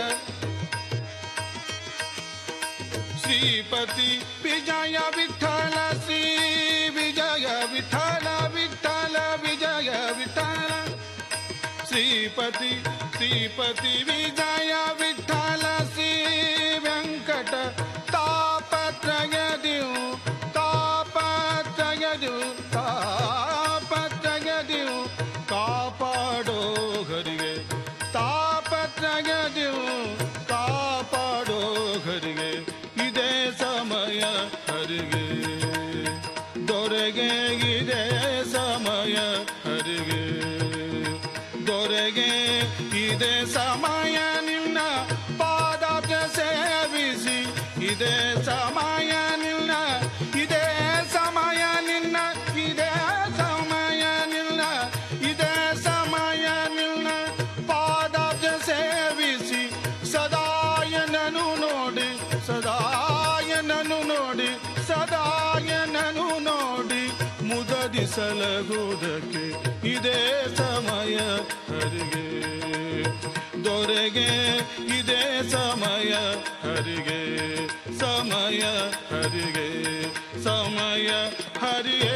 श्रीपती विजय विठ्ठल श्री विजय विठ्ठल विठ्ठल विजय विठ्ठल श्रीपती श्रीपती विजय विठ्ठल श्री व्यंकट तापत्रय देऊ तापत्रय देऊ तापत्रय देऊ ಕಾಪಾಡೋ ಹರಿಗೆ ತಾಪತ್ರಯ ದೇವು ಕಾಪಾಡೋ ಹರಿಗೆ ಇದೇ ಸಮಯ ಹರಿಗೆ ದೊರೆಗೆ ಇದೇ ಸಮಯ ಹರಿಗೆ ದೊರೆಗೆ ಇದೇ ಸಮಯ ನಿನ್ನ ಪಾದಾಬ್ಜ ಸೇವಿಸಿ ಇದೇ ಸಮಯ ನಿನ್ನ ಇದೇ ಸಮಯ ನಿನ್ನ ಇದೇ ಸಮಯ ನಿನ್ನ ಇದೇ ಸಮಯ ನಿನ್ನ ಪಾದಾಬ್ಜ ಸೇವಿಸಿ ಸದಾಯನನು ನೋಡಿ ಸದಾಯನನು ನೋಡಿ ಸದಾಯನನು ನೋಡಿ ಮುದದಿ ಸಲಗುವುದಕ್ಕೆ ಇದೇ ಸಮಯ ಹರಿಗೆ ದೊರೆಗೆ ಇದೇ ಸಮಯ ಹರಿಗೆ ಸಮಯ ಹರಿಗೆ ಸಮಯ ಹರಿಯ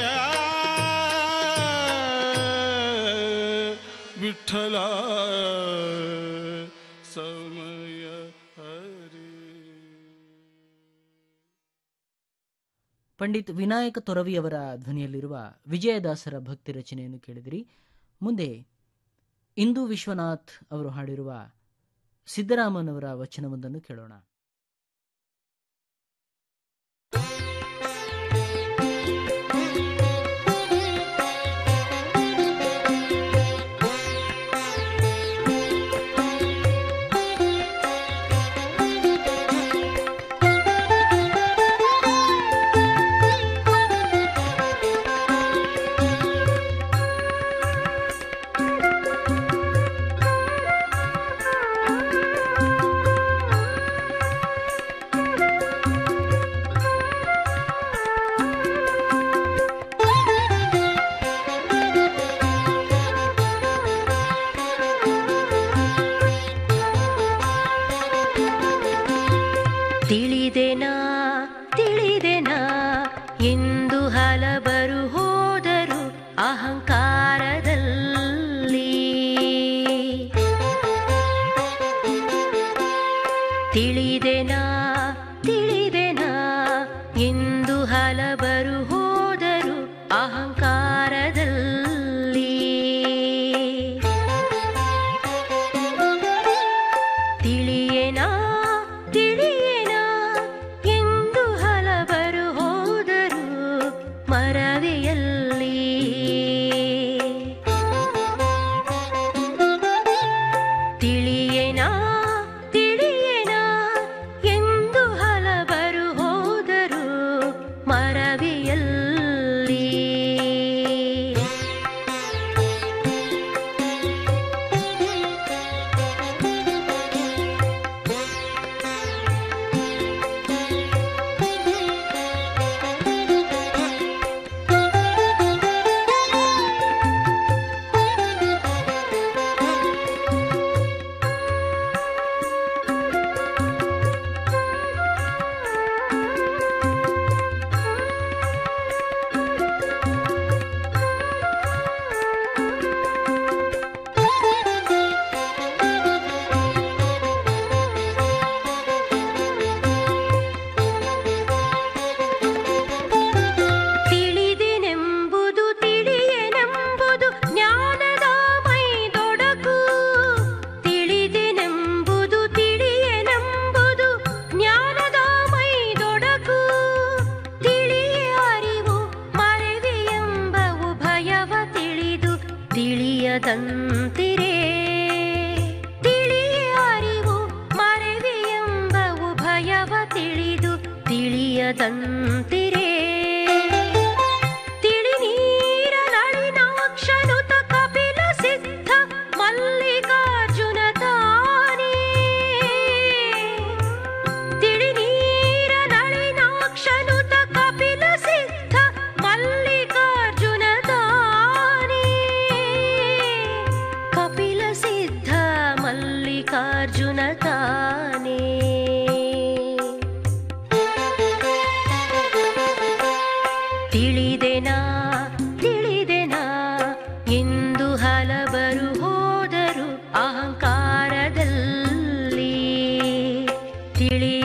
ವಿಠಲ ಸಮಯ ಹರಿ ಪಂಡಿತ್ ವಿನಾಯಕ ತೊರವಿಯವರ ಧ್ವನಿಯಲ್ಲಿರುವ ವಿಜಯದಾಸರ ಭಕ್ತಿ ರಚನೆಯನ್ನು ಕೇಳಿದಿರಿ ಮುಂದೆ ಇಂದು ವಿಶ್ವನಾಥ್ ಅವರು ಹಾಡಿರುವ ಸಿದ್ದರಾಮನವರ ವಚನವೊಂದನ್ನು ಕೇಳೋಣ ತಿಳಿದೆನಾ ತಿಳಿದೆನಾ ಎಂದು ಹಲವರು ಹೋದರು ಅಹಂಕಾರದಲ್ಲಿ ತಿಳಿದೆನಾ ತಿಳಿದೆನಾ ಎಂದು ಹಲವರು ಹೋದರು ಅಹಂಕಾರದಲ್ಲಿ ತಿಳಿಯೇನಾ ತಿಳಿಯೇನಾ ಎಂದು ಹಲವರು ಹೋದರು ಮರವಿಯಲ್ಲಿ ತಿಳಿಯೇನಾ ತಿಳಿಯೇನಾ ಎಂದು ಹಲವರು ಹೋದರು ಮರವಿಯಲ್ಲಿ ತಿಳಿದಿನೆಂಬುದು ತಿಳಿಯನೆಂಬುದು ಜ್ಞಾನದ ಮೈದೊಡಕು ತಿಳಿದಿನೆಂಬುದು ತಿಳಿಯನೆಂಬುದು ಜ್ಞಾನದ ಮೈದೊಡಕು ತಿಳಿಯ ಅರಿವು ಮರೆವೆಯೆಂಬ ಉಭಯವ ತಿಳಿದು ತಿಳಿಯದಂತಿರೇ ತಿಳಿಯ ಅರಿವು ಮರೆವೆಯೆಂಬ ಉಭಯವ ತಿಳಿದು ತಿಳಿಯದಂತಿರೇ ತಿಳಿ ನೀರ ನಳಿನಾಕ್ಷನುತ ಕಪಿಲ ಸಿದ್ಧ ಮಲ್ಲಿಕಾರ್ಜುನ ತಾನೇ ತಿಳಿ ನೀರ ನಳಿನಾಕ್ಷನುತ ಕಪಿಲ ಸಿದ್ಧ ಮಲ್ಲಿಕಾರ್ಜುನ ತಾನೇ ಮಲ್ಲಿಕಾರ್ಜುನ ತಾನೇ ತಿಳಿದೆನಾ ತಿಳಿದೆನಾ ಎಂದು ಹಲವರು ಹೋದರು ಅಹಂಕಾರದಲ್ಲಿ ತಿಳಿ